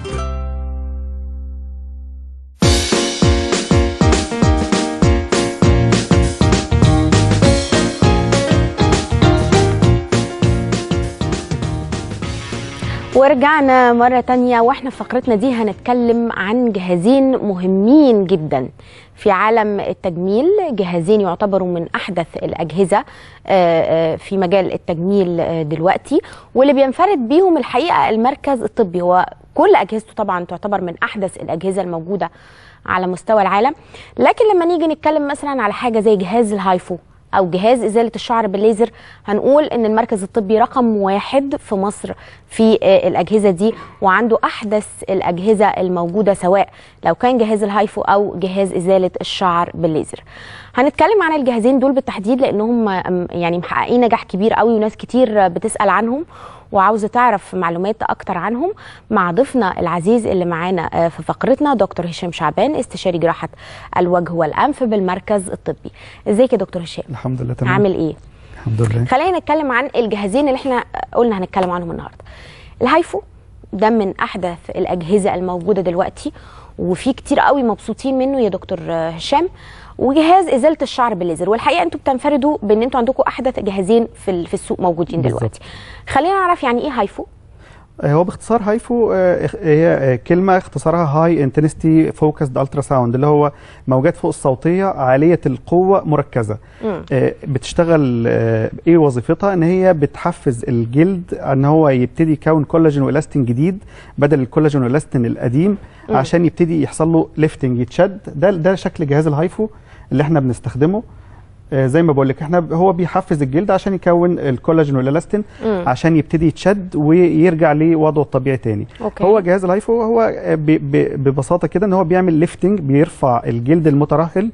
ورجعنا مرة تانية واحنا في فقرتنا دي هنتكلم عن جهازين مهمين جدا في عالم التجميل جهازين يعتبروا من أحدث الأجهزة آه، آه، في مجال التجميل آه، دلوقتي واللي بينفرد بيهم الحقيقة المركز الطبي هو كل أجهزته طبعا تعتبر من أحدث الأجهزة الموجودة على مستوى العالم لكن لما نيجي نتكلم مثلا على حاجة زي جهاز الهايفو او جهاز ازاله الشعر بالليزر هنقول ان المركز الطبي رقم واحد في مصر في آه، الاجهزه دي وعنده احدث الاجهزه الموجوده سواء لو كان جهاز الهايفو او جهاز ازاله الشعر بالليزر هنتكلم عن الجهازين دول بالتحديد لانهم آم، يعني محققين نجاح كبير قوي وناس كتير بتسال عنهم وعاوزه تعرف معلومات اكتر عنهم مع ضيفنا العزيز اللي معانا آه، في فقرتنا دكتور هشام شعبان استشاري جراحه الوجه والانف بالمركز الطبي ازيك يا دكتور هشام الحمد لله تمام عامل ايه الحمد لله خلينا نتكلم عن الجهازين اللي احنا قلنا هنتكلم عنهم النهارده الهايفو ده من احدث الاجهزه الموجوده دلوقتي وفي كتير قوي مبسوطين منه يا دكتور هشام وجهاز ازاله الشعر بالليزر والحقيقه انتوا بتنفردوا بان انتوا عندكم احدث جهازين في ال- في السوق موجودين بالظبط. دلوقتي خلينا نعرف يعني ايه هايفو آه، هو باختصار هايفو آه، إخ- هي آه، كلمه اختصارها هاي انتنستي فوكسد الترا ساوند اللي هو موجات فوق الصوتيه عاليه القوه مركزه مم. آه، بتشتغل آه، ايه وظيفتها ان هي بتحفز الجلد ان هو يبتدي يكون كولاجين والاستين جديد بدل الكولاجين والاستين القديم مم. عشان يبتدي يحصل له ليفتنج يتشد ده ده شكل جهاز الهايفو اللي احنا بنستخدمه آه، زي ما بقول لك احنا ب- هو بيحفز الجلد عشان يكون الكولاجين والالاستين مم. عشان يبتدي يتشد ويرجع لوضعه الطبيعي تاني أوكي. هو جهاز الهايفو هو آه، ب- ب- ببساطه كده ان هو بيعمل ليفتنج بيرفع الجلد المترهل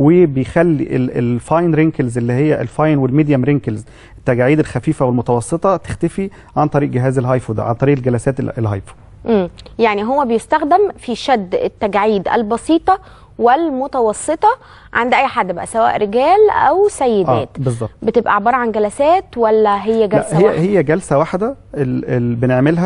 وبيخلي ال- الفاين رينكلز اللي هي الفاين والميديوم رينكلز التجاعيد الخفيفه والمتوسطه تختفي عن طريق جهاز الهايفو ده عن طريق الجلسات ال- الهايفو مم. يعني هو بيستخدم في شد التجاعيد البسيطه والمتوسطه عند اي حد بقى سواء رجال او سيدات اه بالظبط بتبقى عباره عن جلسات ولا هي جلسه لا هي واحده هي جلسه واحده ال ال بنعملها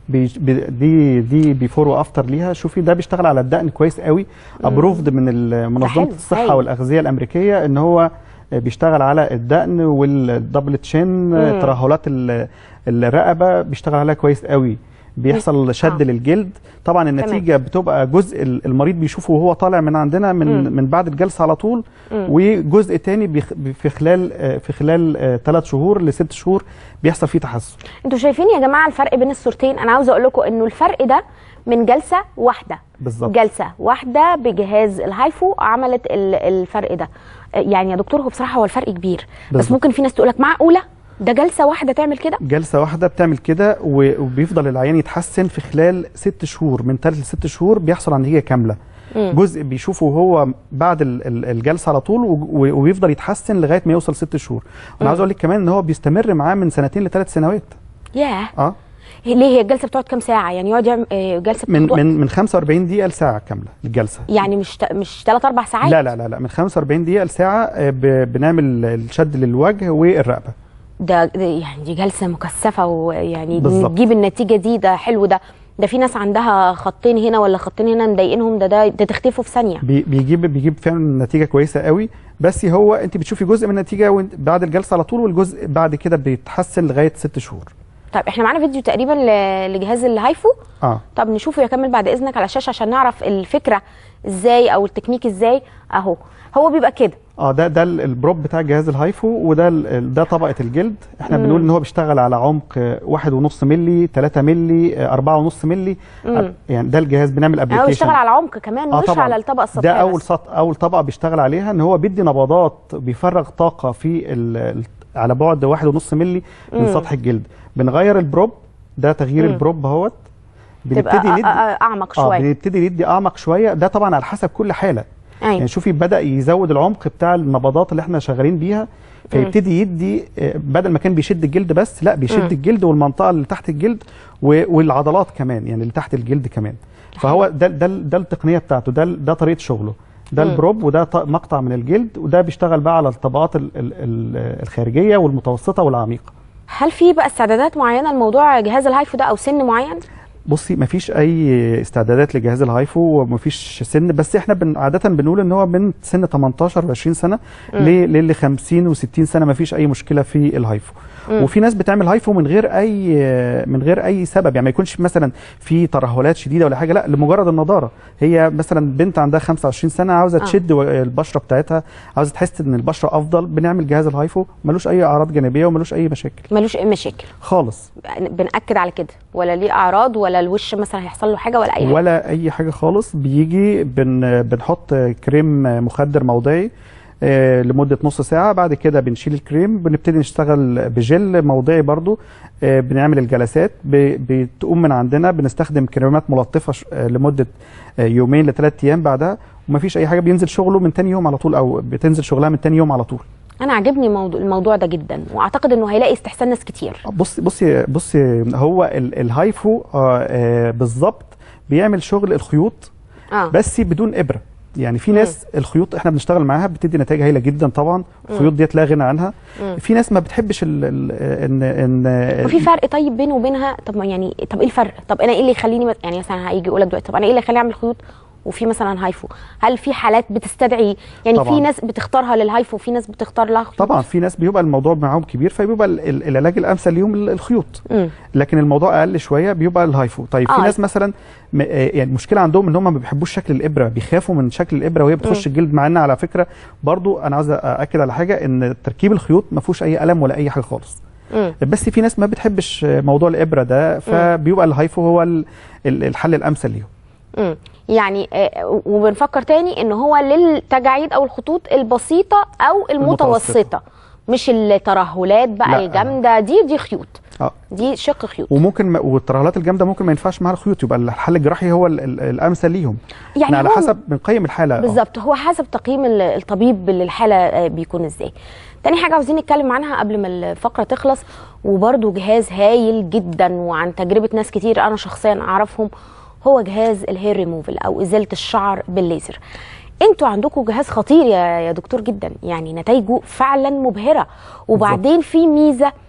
بي بي- دي دي بيفور وافتر ليها شوفي ده بيشتغل على الدقن كويس قوي ابروفد من ال- منظمه حلو، الصحه هايل. والاغذيه الامريكيه ان هو بيشتغل على الدقن والدبل تشين مم. ترهلات ال- الرقبه بيشتغل عليها كويس قوي بيحصل شد آه. للجلد طبعا النتيجه بتبقى جزء ال- المريض بيشوفه وهو طالع من عندنا من مم. من بعد الجلسه على طول مم. وجزء تاني بيخ- في خلال آه، في خلال ثلاث شهور لست شهور بيحصل فيه تحسن انتوا شايفين يا جماعه الفرق بين الصورتين انا عاوزه اقول لكم انه الفرق ده من جلسه واحده بالظبط جلسه واحده بجهاز الهايفو عملت ال- الفرق ده يعني يا دكتور هو بصراحه هو الفرق كبير بس بالظبط. ممكن في ناس تقول لك معقوله ده جلسه واحده تعمل كده جلسه واحده بتعمل كده و- وبيفضل العيان يتحسن في خلال ست شهور من ثلاث لست شهور بيحصل على نتيجه كامله مم. جزء بيشوفه هو بعد ال- ال- الجلسه على طول و- و- وبيفضل يتحسن لغايه ما يوصل ست شهور مم. وانا عاوز اقول لك كمان ان هو بيستمر معاه من سنتين لثلاث سنوات ياه اه ليه هي الجلسه بتقعد كام ساعه يعني يقعد يعمل آه، جلسه من بتاخد وقت؟ من من 45 دقيقه لساعه كامله الجلسه يعني مش ت- مش 3 4 ساعات لا لا لا لا من 45 دقيقه لساعه آه، ب- بنعمل الشد للوجه والرقبه ده, ده يعني دي جلسه مكثفه ويعني بالظبط. تجيب النتيجه دي ده حلو ده ده في ناس عندها خطين هنا ولا خطين هنا مضايقينهم ده ده, ده تختفوا في ثانيه بي- بيجيب بيجيب فعلا نتيجه كويسه قوي بس هو انت بتشوفي جزء من النتيجه وانت- بعد الجلسه على طول والجزء بعد كده بيتحسن لغايه ست شهور طب احنا معانا فيديو تقريبا ل- لجهاز الهايفو اه طب نشوفه يكمل بعد اذنك على الشاشه عشان نعرف الفكره ازاي او التكنيك ازاي اهو هو بيبقى كده اه ده ده ال- البروب بتاع جهاز الهايفو وده ال- ال- ده طبقه الجلد احنا مم. بنقول ان هو بيشتغل على عمق آه، واحد ونص ملي 3 ملي آه، أربعة ونص ملي مم. آه، يعني ده الجهاز بنعمل يعني هو ابلكيشن بيشتغل على عمق كمان مش على الطبقه السطحيه ده اول بس. سط اول طبقه بيشتغل عليها ان هو بيدي نبضات بيفرغ طاقه في ال... ال- على بعد واحد ونص ملي من مم. سطح الجلد بنغير البروب ده تغيير مم. البروب اهوت تبقى أ- أ- اعمق اه شويه بنبتدي ندي اعمق شويه ده طبعا على حسب كل حاله أيوة. يعني شوفي بدا يزود العمق بتاع النبضات اللي احنا شغالين بيها فيبتدي يدي آه، بدل ما كان بيشد الجلد بس لا بيشد مم. الجلد والمنطقه اللي تحت الجلد و- والعضلات كمان يعني اللي تحت الجلد كمان فهو ده ده ده التقنيه بتاعته ده ده طريقه شغله ده مم. البروب وده ط- مقطع من الجلد وده بيشتغل بقى على الطبقات ال- ال- ال- الخارجيه والمتوسطه والعميقه هل في بقى استعدادات معينه لموضوع جهاز الهايفو ده او سن معين بصي مفيش اي استعدادات لجهاز الهايفو ومفيش سن بس احنا بن عاده بنقول ان هو من سن 18 و 20 سنه مم. ل- للي 50 و60 سنه مفيش اي مشكله في الهايفو مم. وفي ناس بتعمل هايفو من غير اي من غير اي سبب يعني ما يكونش مثلا في ترهلات شديده ولا حاجه لا لمجرد النضاره هي مثلا بنت عندها 25 سنه عاوزه آه. تشد و- البشره بتاعتها عاوزه تحس ان البشره افضل بنعمل جهاز الهايفو ملوش اي اعراض جانبيه وملوش اي مشاكل ملوش اي مشاكل خالص بنأكد على كده ولا ليه اعراض ولا الوش مثلا هيحصل له حاجه ولا اي حاجه ولا اي حاجه خالص بيجي بن بنحط كريم مخدر موضعي آه، لمده نص ساعه بعد كده بنشيل الكريم بنبتدي نشتغل بجل موضعي برضو آه، بنعمل الجلسات ب- بتقوم من عندنا بنستخدم كريمات ملطفه ش- آه، لمده آه، يومين لثلاث ايام بعدها ومفيش اي حاجه بينزل شغله من تاني يوم على طول او بتنزل شغلها من تاني يوم على طول انا عاجبني الموضوع, الموضوع ده جدا واعتقد انه هيلاقي استحسان ناس كتير بصي بصي بصي هو ال- الهايفو آه، آه، بالظبط بيعمل شغل الخيوط اه بس بدون ابره يعني في ناس الخيوط احنا بنشتغل معاها بتدي نتائج هايله جدا طبعا الخيوط ديت لا غنى عنها مم. في ناس ما بتحبش ال ال ان ان وفي فرق طيب بينه وبينها طب ما يعني طب ايه الفرق طب انا ايه اللي يخليني مت- يعني مثلا هيجي يقول لك دلوقتي طب انا ايه اللي يخليني اعمل خيوط وفي مثلا هايفو هل في حالات بتستدعي يعني طبعاً. في ناس بتختارها للهايفو وفي ناس بتختار لها خيوط طبعا في ناس بيبقى الموضوع معاهم كبير فبيبقى ال- ال- العلاج الامثل ليهم ال- الخيوط مم. لكن الموضوع اقل شويه بيبقى الهايفو طيب في آه. ناس مثلا م- آه، يعني المشكله عندهم ان هم ما بيحبوش شكل الابره بيخافوا من شكل الابره وهي بتخش الجلد مع ان على فكره برضو انا عاوز ااكد على حاجه ان تركيب الخيوط ما فيهوش اي الم ولا اي حاجه خالص مم. بس في ناس ما بتحبش موضوع الابره ده فبيبقى الهايفو هو ال- ال- الحل الامثل ليهم مم. يعني آه، وبنفكر تاني ان هو للتجاعيد او الخطوط البسيطه او المتوسطه المتوسطة. مش الترهلات بقى لا. الجامده دي دي خيوط اه دي شق خيوط وممكن ما والترهلات الجامده ممكن ما ينفعش معاها الخيوط يبقى الحل الجراحي هو ال- ال- الامثل ليهم يعني إحنا على هو- حسب بنقيم الحاله آه. بالظبط هو حسب تقييم ال- الطبيب للحاله آه، بيكون ازاي تاني حاجه عاوزين نتكلم عنها قبل ما الفقره تخلص وبرده جهاز هايل جدا وعن تجربه ناس كتير انا شخصيا اعرفهم هو جهاز الهير ريموفل او ازاله الشعر بالليزر انتوا عندكم جهاز خطير يا يا دكتور جدا يعني نتائجه فعلا مبهره وبعدين في ميزه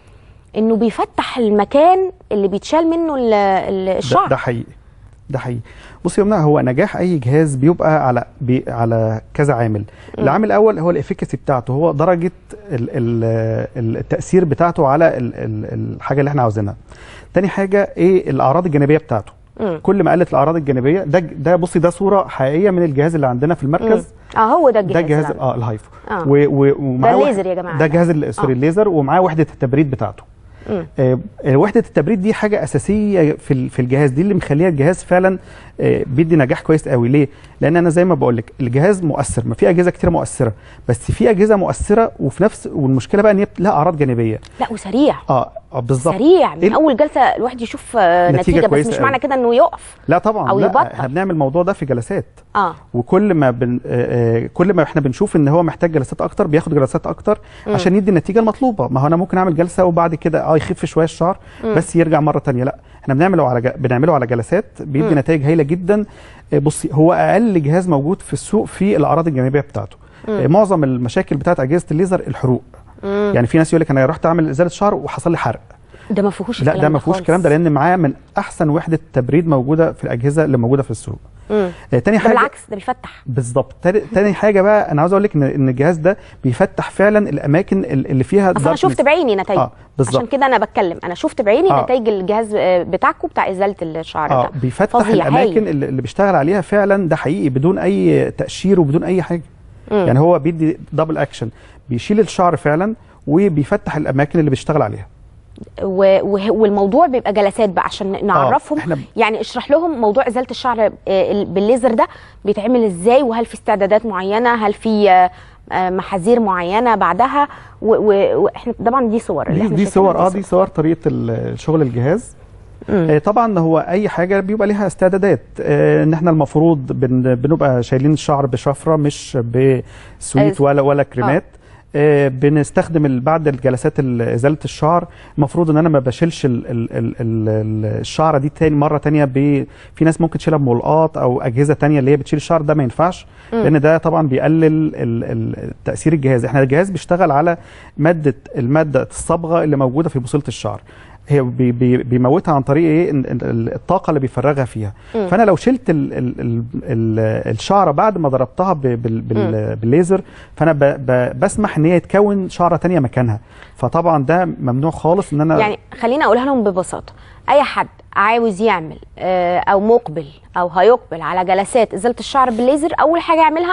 انه بيفتح المكان اللي بيتشال منه ال- ال- ده, الشعر ده حقيقي ده حقيقي بص يا منى هو نجاح اي جهاز بيبقى على بي على كذا عامل العامل الاول هو الافكاسي بتاعته هو درجه ال ال التاثير بتاعته على ال ال الحاجه اللي احنا عاوزينها تاني حاجه ايه الاعراض الجانبيه بتاعته مم. كل ما قلت الاعراض الجانبيه ده ده بصي ده صوره حقيقيه من الجهاز اللي عندنا في المركز اه هو ده الجهاز ده الجهاز اللي اه الهايفو آه. و- و- ومعاه ده واحد- الليزر يا جماعة. ده جهاز ال- سوري آه. الليزر ومعاه وحده التبريد بتاعته مم. آه، وحده التبريد دي حاجه اساسيه في ال- في الجهاز دي اللي مخليها الجهاز فعلا آه، بيدي نجاح كويس قوي ليه لان انا زي ما بقول لك الجهاز مؤثر ما في اجهزه كتير مؤثره بس في اجهزه مؤثره وفي نفس والمشكله بقى ان هي لها اعراض جانبيه لا وسريع اه آه، بالظبط سريع من إيه- اول جلسه الواحد يشوف آه، نتيجة نتيجه, بس كويسة مش أوي. معنى كده انه يقف لا طبعا أو لا يبطل. احنا بنعمل الموضوع ده في جلسات اه وكل ما بن آه، آه، كل ما احنا بنشوف ان هو محتاج جلسات اكتر بياخد جلسات اكتر مم. عشان يدي النتيجه المطلوبه ما هو انا ممكن اعمل جلسه وبعد كده اه يخف شويه الشعر مم. بس يرجع مره تانية لا احنا بنعمله على ج... بنعمله على جلسات بيدي مم. نتائج هايله جدا آه، بصي هو اقل جهاز موجود في السوق في الاعراض الجانبيه بتاعته مم. آه، معظم المشاكل بتاعت اجهزه الليزر الحروق مم. يعني في ناس يقول لك انا رحت اعمل ازاله شعر وحصل لي حرق ده ما فيهوش لا الكلام ده ما فيهوش خالص. الكلام ده لان معاه من احسن وحده تبريد موجوده في الاجهزه اللي موجوده في السوق مم. آه، تاني ده حاجه بالعكس ده بيفتح بالظبط تاني, تاني حاجه بقى انا عاوز اقول لك ان ان الجهاز ده بيفتح فعلا الاماكن ال- اللي فيها اصل انا darkness. شفت بعيني نتائج اه بالظبط عشان كده انا بتكلم انا شفت بعيني آه. نتائج الجهاز آه، بتاعكم بتاع ازاله الشعر اه ده بيفتح فظيع، الاماكن هايل. اللي, اللي بيشتغل عليها فعلا ده حقيقي بدون اي تقشير وبدون اي حاجه مم. يعني هو بيدي دبل اكشن بيشيل الشعر فعلا وبيفتح الاماكن اللي بيشتغل عليها و- وه- والموضوع بيبقى جلسات بقى عشان نعرفهم إحنا- يعني اشرح لهم موضوع ازاله الشعر آه، ال- بالليزر ده بيتعمل ازاي وهل في استعدادات معينه هل في آه، آه، محاذير معينه بعدها و- و- واحنا طبعا دي صور اللي دي, احنا دي شايفينها صور اه دي صور طريقه ال- شغل الجهاز آه، طبعا هو اي حاجه بيبقى ليها استعدادات آه، ان احنا المفروض بن بنبقى شايلين الشعر بشفره مش بسويت آه، ولا ولا كريمات آه، بنستخدم ال- بعد الجلسات ال- ازاله الشعر المفروض ان انا ما بشيلش ال ال ال ال الشعره دي تاني مره تانية ب في ناس ممكن تشيلها بملقاط او اجهزه تانية اللي هي بتشيل الشعر ده ما ينفعش مم. لان ده طبعا بيقلل ال- ال- تاثير الجهاز احنا الجهاز بيشتغل على ماده الماده الصبغه اللي موجوده في بصيله الشعر هي بي بي بيموتها عن طريق ايه إن- إن ال- الطاقه اللي بيفرغها فيها مم. فانا لو شلت ال ال ال ال الشعره بعد ما ضربتها ب- بال بال بالليزر فانا ب ب بسمح ان هي تكون شعره تانية مكانها فطبعا ده ممنوع خالص ان انا يعني خليني اقولها لهم ببساطه اي حد عاوز يعمل آه، او مقبل او هيقبل على جلسات ازاله الشعر بالليزر اول حاجه يعملها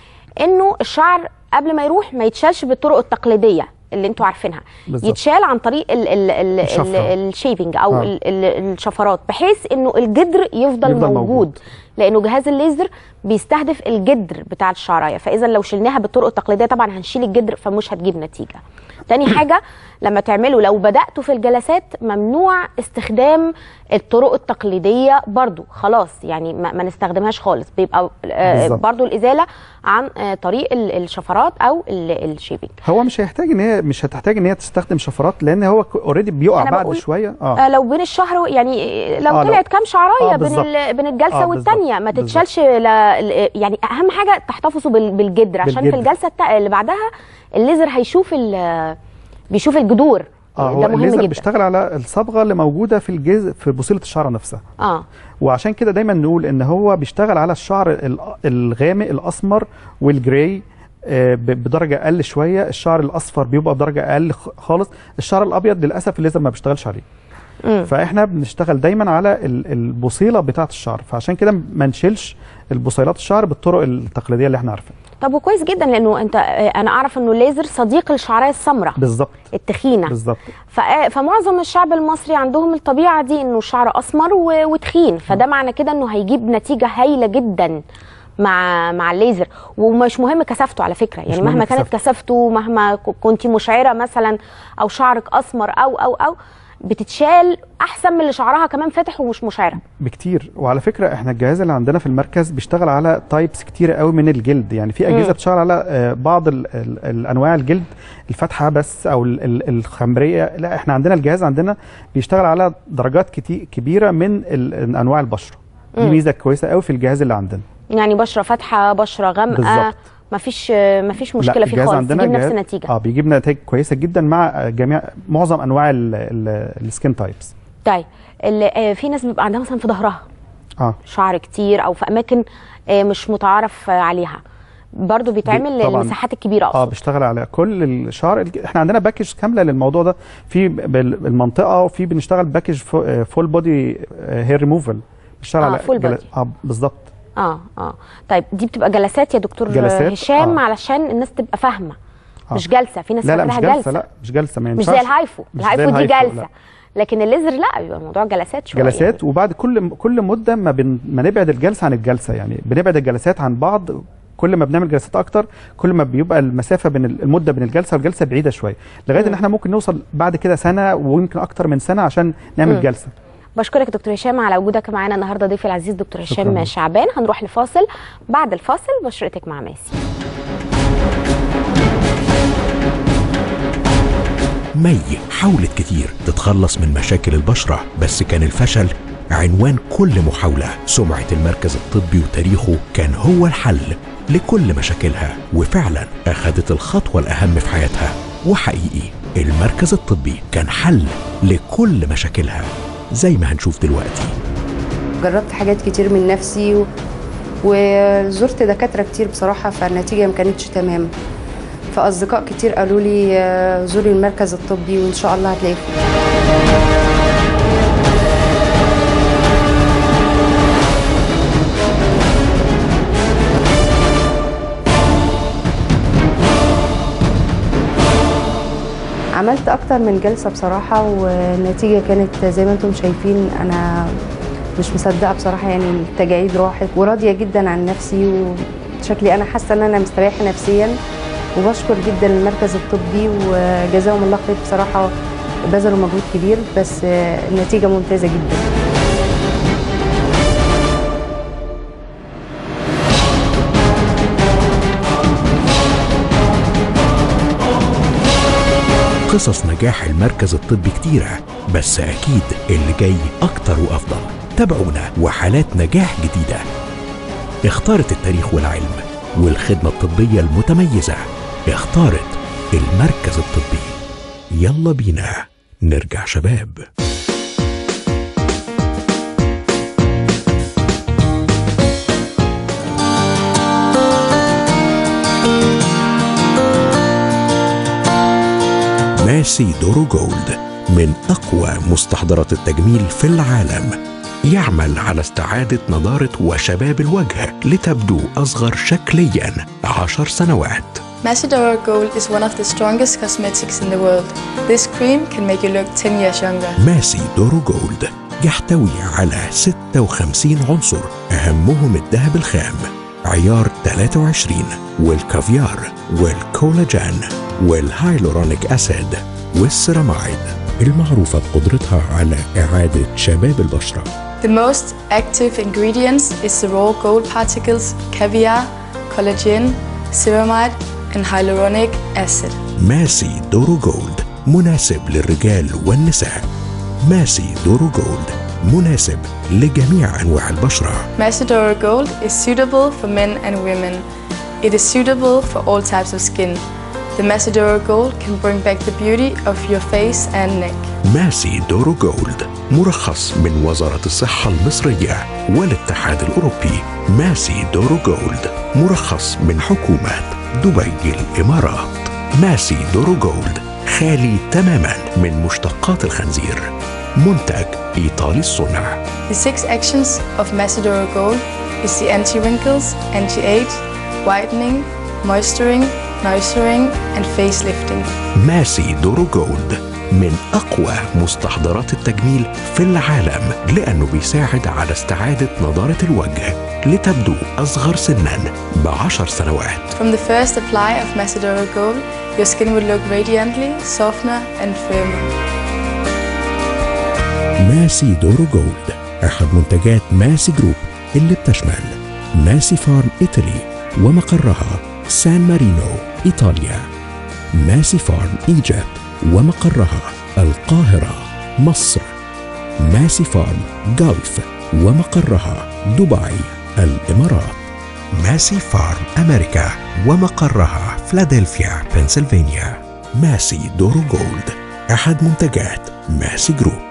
انه الشعر قبل ما يروح ما يتشالش بالطرق التقليديه اللي انتوا عارفينها بالظبط. يتشال عن طريق ال ال ال ال الشفرة. الشيفنج او آه. ال ال الشفرات بحيث انه الجدر يفضل, يفضل موجود. موجود. موجود لانه جهاز الليزر بيستهدف الجدر بتاع الشعرايه فاذا لو شلناها بالطرق التقليديه طبعا هنشيل الجدر فمش هتجيب نتيجه تاني حاجه لما تعملوا لو بداتوا في الجلسات ممنوع استخدام الطرق التقليديه برضو خلاص يعني ما, ما نستخدمهاش خالص بيبقى آه بالظبط. برضو الازاله عن آه طريق ال- الشفرات او ال- الشيبنج هو مش هيحتاج ان هي مش هتحتاج ان هي تستخدم شفرات لان هو اوريدي بيقع أنا بعد بقول- شويه آه لو بين الشهر يعني لو آه، لو- طلعت كام شعرايه آه، بين بالظبط. ال- بين الجلسه آه، بالظبط. والتانيه ما بالظبط. تتشالش لا يعني اهم حاجه تحتفظوا بال- بالجدر عشان في بالجدر. الجلسه التا- اللي بعدها الليزر هيشوف ال- بيشوف الجدور اه ده هو مهم الليزر جدا بيشتغل على الصبغه اللي موجوده في الجزء في بصيله الشعر نفسها اه وعشان كده دايما نقول ان هو بيشتغل على الشعر ال- الغامق الاسمر والجراي آه، ب- بدرجه اقل شويه الشعر الاصفر بيبقى بدرجه اقل خ- خالص الشعر الابيض للاسف الليزر ما بيشتغلش عليه مم. فاحنا بنشتغل دايما على ال- البصيله بتاعه الشعر فعشان كده ما نشيلش البصيلات الشعر بالطرق التقليديه اللي احنا عارفينها طب وكويس جدا لانه انت آه، انا اعرف انه الليزر صديق الشعرايه السمراء بالظبط التخينه بالظبط ف- فمعظم الشعب المصري عندهم الطبيعه دي انه الشعر اسمر و- وتخين فده معنى كده انه هيجيب نتيجه هايله جدا مع مع الليزر ومش مهم كثافته على فكره يعني مهم مهما كانت كثافته. كثافته مهما ك- كنت مشعره مثلا او شعرك اسمر او او او بتتشال احسن من اللي شعرها كمان فاتح ومش مشعره بكتير وعلى فكره احنا الجهاز اللي عندنا في المركز بيشتغل على تايبس كتيره قوي من الجلد يعني في اجهزه مم. بتشتغل على آه، بعض ال ال الانواع الجلد الفاتحه بس او ال ال الخمريه لا احنا عندنا الجهاز عندنا بيشتغل على درجات كتير كبيره من ال انواع البشره دي مم. ميزه كويسه قوي في الجهاز اللي عندنا يعني بشره فاتحه بشره غامقه بالظبط. مفيش مفيش مشكله لا، فيه الجهاز خالص عندنا يجيب نفس جهاز- النتيجه اه بيجيب نتائج كويسه جدا مع جميع معظم انواع السكين تايبس طيب ال- آه، في ناس بيبقى عندها مثلا في ظهرها اه شعر كتير او في اماكن آه، مش متعارف آه، عليها برضو بيتعمل طبعاً. للمساحات الكبيره اه اقصد بيشتغل على كل الشعر الج- احنا عندنا باكج كامله للموضوع ده في بال- بالمنطقه وفي بنشتغل باكج فول بودي هير ريموفال بنشتغل آه، على full جل- body. اه بالظبط اه اه طيب دي بتبقى جلسات يا دكتور جلسات، هشام آه. علشان الناس تبقى فاهمه آه. مش جلسه في ناس لا لا مش فاكراها جلسه لا مش جلسه ما مش ينفعش زي الهايفو مش زي الهايفو دي الهايفو، جلسه لا. لكن الليزر لا بيبقى الموضوع جلسات شويه جلسات وبعد كل كل مده ما, بن ما نبعد الجلسه عن الجلسه يعني بنبعد الجلسات عن بعض كل ما بنعمل جلسات اكتر كل ما بيبقى المسافه بين ال- المده بين الجلسه والجلسه بعيده شويه لغايه ان احنا ممكن نوصل بعد كده سنه ويمكن اكتر من سنه عشان نعمل مم. جلسه بشكرك دكتور هشام على وجودك معانا النهارده ضيفي العزيز دكتور شكراً هشام لك. شعبان هنروح لفاصل بعد الفاصل بشرتك مع ماسي مي حاولت كتير تتخلص من مشاكل البشرة بس كان الفشل عنوان كل محاولة سمعة المركز الطبي وتاريخه كان هو الحل لكل مشاكلها وفعلا أخذت الخطوة الأهم في حياتها وحقيقي المركز الطبي كان حل لكل مشاكلها زي ما هنشوف دلوقتي جربت حاجات كتير من نفسي و... وزرت دكاترة كتير بصراحة فالنتيجة ما كانتش تمام فأصدقاء كتير قالوا لي آه، زوري المركز الطبي وإن شاء الله هتلاقي عملت أكتر من جلسة بصراحة والنتيجة كانت زي ما انتم شايفين أنا مش مصدقة بصراحة يعني التجاعيد راحت وراضية جدا عن نفسي وشكلي أنا حاسة إن أنا مستريحة نفسيا وبشكر جدا المركز الطبي وجزاهم الله خير بصراحة بذلوا مجهود كبير بس آه، النتيجة ممتازة جدا قصص نجاح المركز الطبي كتيرة بس أكيد اللي جاي أكتر وأفضل تابعونا وحالات نجاح جديدة اختارت التاريخ والعلم والخدمة الطبية المتميزة اختارت المركز الطبي يلا بينا نرجع شباب ماسي دورو جولد من أقوى مستحضرات التجميل في العالم يعمل على استعادة نضارة وشباب الوجه لتبدو أصغر شكليا عشر سنوات Macedora Gold is one of the strongest cosmetics in the world. This cream can make you look 10 years younger. ماسي دورو جولد يحتوي على 56 عنصر أهمهم الذهب الخام عيار 23 والكافيار والكولاجين والهايلورونيك أسيد والسيرامايد المعروفة بقدرتها على إعادة شباب البشرة The most active ingredients is the raw gold particles, caviar, collagen, ceramide, and hyaluronic acid. ماسي دورو جولد مناسب للرجال والنساء ماسي دورو جولد مناسب لجميع أنواع البشرة Macedora Gold is suitable for men and women. It is suitable for all types of skin. The Macedora Gold can bring back the beauty of your face and neck. ماسي دورو جولد مرخص من وزارة الصحة المصرية والاتحاد الأوروبي ماسي دورو جولد مرخص من حكومة دبي الإمارات ماسي دورو جولد خالي تماما من مشتقات الخنزير منتج إيطالي الصنع The six actions of Macedora Gold is the anti-wrinkles, anti-age, whitening, moisturing, nourishing, and facelifting. ماسي دورو جولد من أقوى مستحضرات التجميل في العالم لأنه بيساعد على استعادة نضارة الوجه لتبدو أصغر سنا بعشر سنوات From the first apply of Macedora Gold, your skin will look radiantly, softer, and firmer. ماسي دورو جولد أحد منتجات ماسي جروب اللي بتشمل ماسي فارم إيطالي ومقرها سان مارينو إيطاليا ماسي فارم إيجيبت ومقرها القاهرة مصر ماسي فارم جلف ومقرها دبي الإمارات ماسي فارم أمريكا ومقرها فلادلفيا بنسلفانيا ماسي دورو جولد أحد منتجات ماسي جروب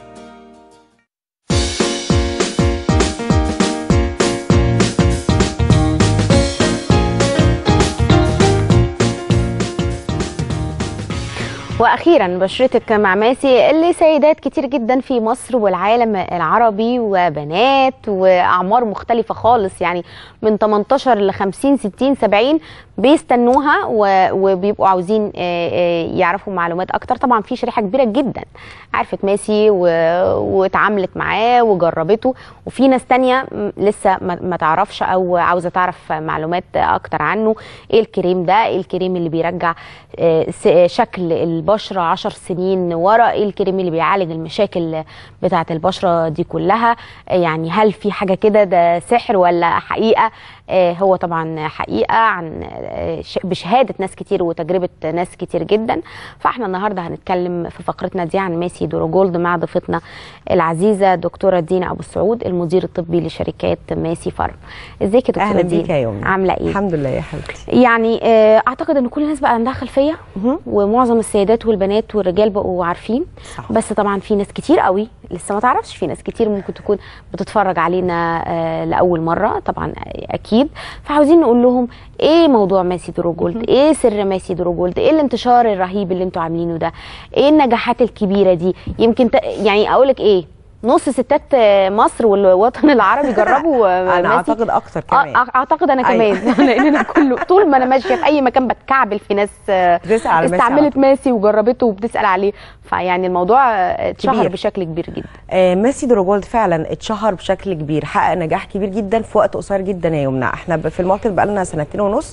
واخيرا بشرتك مع ماسي اللي سيدات كتير جدا في مصر والعالم العربي وبنات واعمار مختلفه خالص يعني من 18 ل 50 60 70 بيستنوها و- وبيبقوا عاوزين آه، آه، يعرفوا معلومات اكتر طبعا في شريحه كبيره جدا عرفت ماسي و- واتعاملت معاه وجربته وفي ناس تانية م- لسه ما ما تعرفش او عاوزه تعرف معلومات اكتر عنه ايه الكريم ده ايه الكريم اللي بيرجع آه، س- شكل البشره عشر سنين ورا ايه الكريم اللي بيعالج المشاكل بتاعه البشره دي كلها آه، يعني هل في حاجه كده ده سحر ولا حقيقه آه، هو طبعا حقيقه عن آه، ش- بشهاده ناس كتير وتجربه ناس كتير جدا فاحنا النهارده هنتكلم في فقرتنا دي عن ميسي دورو جولد مع ضيفتنا العزيزه دكتوره دينا ابو السعود المدير الطبي لشركات ميسي فارم ازيك يا دكتوره اهلا دينا بيك يا يومي عامله ايه الحمد لله يا حبيبتي يعني آه، اعتقد ان كل الناس بقى عندها خلفيه ومعظم السيدات والبنات والرجال بقوا عارفين صح. بس طبعا في ناس كتير قوي لسه ما تعرفش في ناس كتير ممكن تكون بتتفرج علينا آه، لاول مره طبعا اكيد فعاوزين نقول لهم ايه موضوع ماسي درو جولد ايه سر ماسي درو جولد ايه الانتشار الرهيب اللي انتوا عاملينه ده ايه النجاحات الكبيره دي يمكن ت... يعني اقول لك ايه نص ستات آه، مصر والوطن العربي جربوا آه، انا ماسي. اعتقد اكتر آه، كمان أع- اعتقد انا أيوة. كمان لان انا كله طول ما انا ماشيه في اي مكان بتكعبل في ناس آه، بتسأل على ماسي استعملت ماسي وجربته وبتسال عليه فيعني الموضوع آه، اتشهر كبير. بشكل كبير جدا آه ميسي دروجولد فعلا اتشهر بشكل كبير حقق نجاح كبير جدا في وقت قصير جدا يا يمنى احنا ب- في الماركت بقالنا سنتين ونص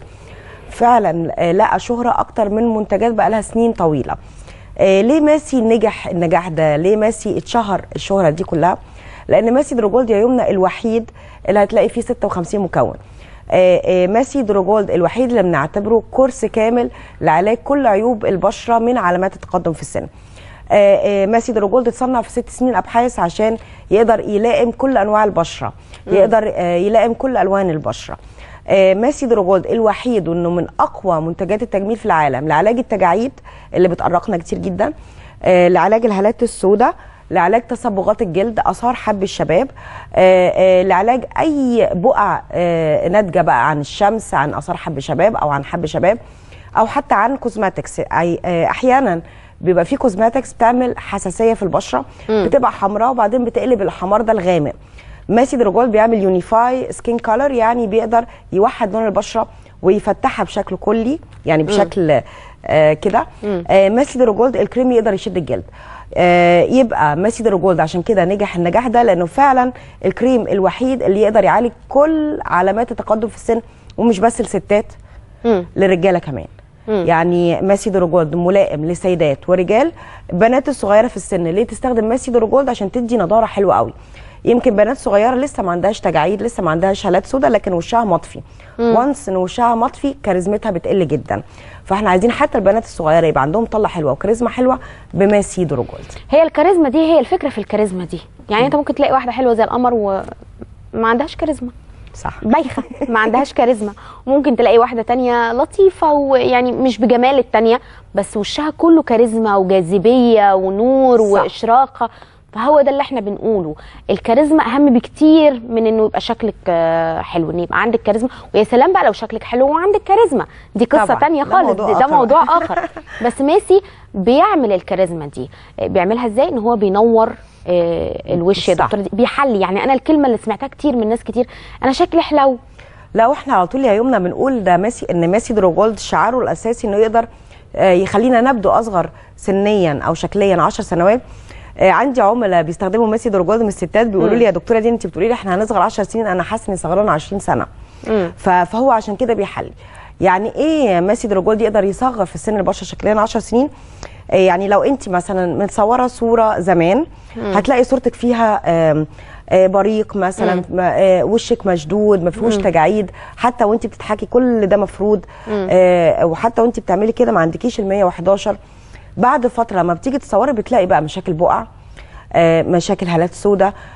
فعلا آه لقى شهرة اكتر من منتجات بقالها سنين طويلة آه ليه ميسي نجح النجاح ده ليه ميسي اتشهر الشهرة دي كلها لان ميسي دروجولد يا يمنى الوحيد اللي هتلاقي فيه 56 مكون آه، آه، ماسي دروجولد الوحيد اللي بنعتبره كورس كامل لعلاج كل عيوب البشره من علامات التقدم في السن آه، آه، ماسي دروجولد اتصنع في ست سنين ابحاث عشان يقدر يلائم كل انواع البشره يقدر آه، يلائم كل الوان البشره آه، ماسي دروجولد الوحيد وانه من اقوى منتجات التجميل في العالم لعلاج التجاعيد اللي بتقرقنا كتير جدا آه، لعلاج الهالات السوداء لعلاج تصبغات الجلد اثار حب الشباب آه، آه، لعلاج اي بقع آه، ناتجه بقى عن الشمس عن اثار حب شباب او عن حب شباب او حتى عن كوزماتكس أي- آه، احيانا بيبقى في كوزماتكس بتعمل حساسيه في البشره بتبقى حمراء وبعدين بتقلب الحمار ده الغامق ماسي دروجول بيعمل يونيفاي سكين كولر يعني بيقدر يوحد لون البشره ويفتحها بشكل كلي يعني بشكل آه كده آه ماسي دروجولد الكريم يقدر يشد الجلد آه يبقى ماسي دروجولد عشان كده نجح النجاح ده لانه فعلا الكريم الوحيد اللي يقدر يعالج كل علامات التقدم في السن ومش بس الستات للرجاله كمان يعني ماسي دروجولد ملائم لسيدات ورجال بنات الصغيره في السن ليه تستخدم ماسي دروجولد عشان تدي نضاره حلوه قوي يمكن بنات صغيره لسه ما عندهاش تجاعيد لسه ما عندهاش هالات سودا لكن وشها مطفي وانس ان وشها مطفي كاريزمتها بتقل جدا فاحنا عايزين حتى البنات الصغيره يبقى عندهم طله حلوه وكاريزما حلوه بماسي دروجولد هي الكاريزما دي هي الفكره في الكاريزما دي يعني انت ممكن تلاقي واحده حلوه زي القمر وما عندهاش كاريزما صح بايخه ما عندهاش كاريزما وممكن تلاقي واحده تانية لطيفه ويعني مش بجمال التانية بس وشها كله كاريزما وجاذبيه ونور صح. واشراقه فهو ده اللي احنا بنقوله الكاريزما اهم بكتير من انه يبقى شكلك آه، حلو ان يبقى عندك كاريزما ويا سلام بقى لو شكلك حلو وعندك كاريزما دي قصه طبعاً. تانية ده خالص موضوع ده, ده آخر. موضوع اخر بس ميسي بيعمل الكاريزما دي آه، بيعملها ازاي ان هو بينور آه، الوش يا صح. دكتور بيحلي يعني انا الكلمه اللي سمعتها كتير من ناس كتير انا شكلي حلو لا واحنا على طول يا يمنى بنقول ده ميسي ان ميسي دروجولد شعاره الاساسي انه يقدر آه، يخلينا نبدو اصغر سنيا او شكليا 10 سنوات آه، عندي عملاء بيستخدموا ميسي دروجولد من الستات بيقولوا لي يا دكتوره دي انت بتقولي لي احنا هنصغر 10 سنين انا حاسه اني صغرانه 20 سنه ف- فهو عشان كده بيحلي يعني ايه ميسي دروجولد يقدر يصغر في السن البشره شكليا 10 سنين آه، يعني لو انت مثلا متصوره صوره زمان هتلاقي صورتك فيها آم، آه، بريق مثلا ما- آه، وشك مشدود ما فيهوش تجاعيد حتى وانت بتضحكي كل ده مفروض آه، وحتى وانت بتعملي كده ما عندكيش ال 111 بعد فتره لما بتيجي تصوري بتلاقي بقى مشاكل بقع آه، مشاكل هالات سوداء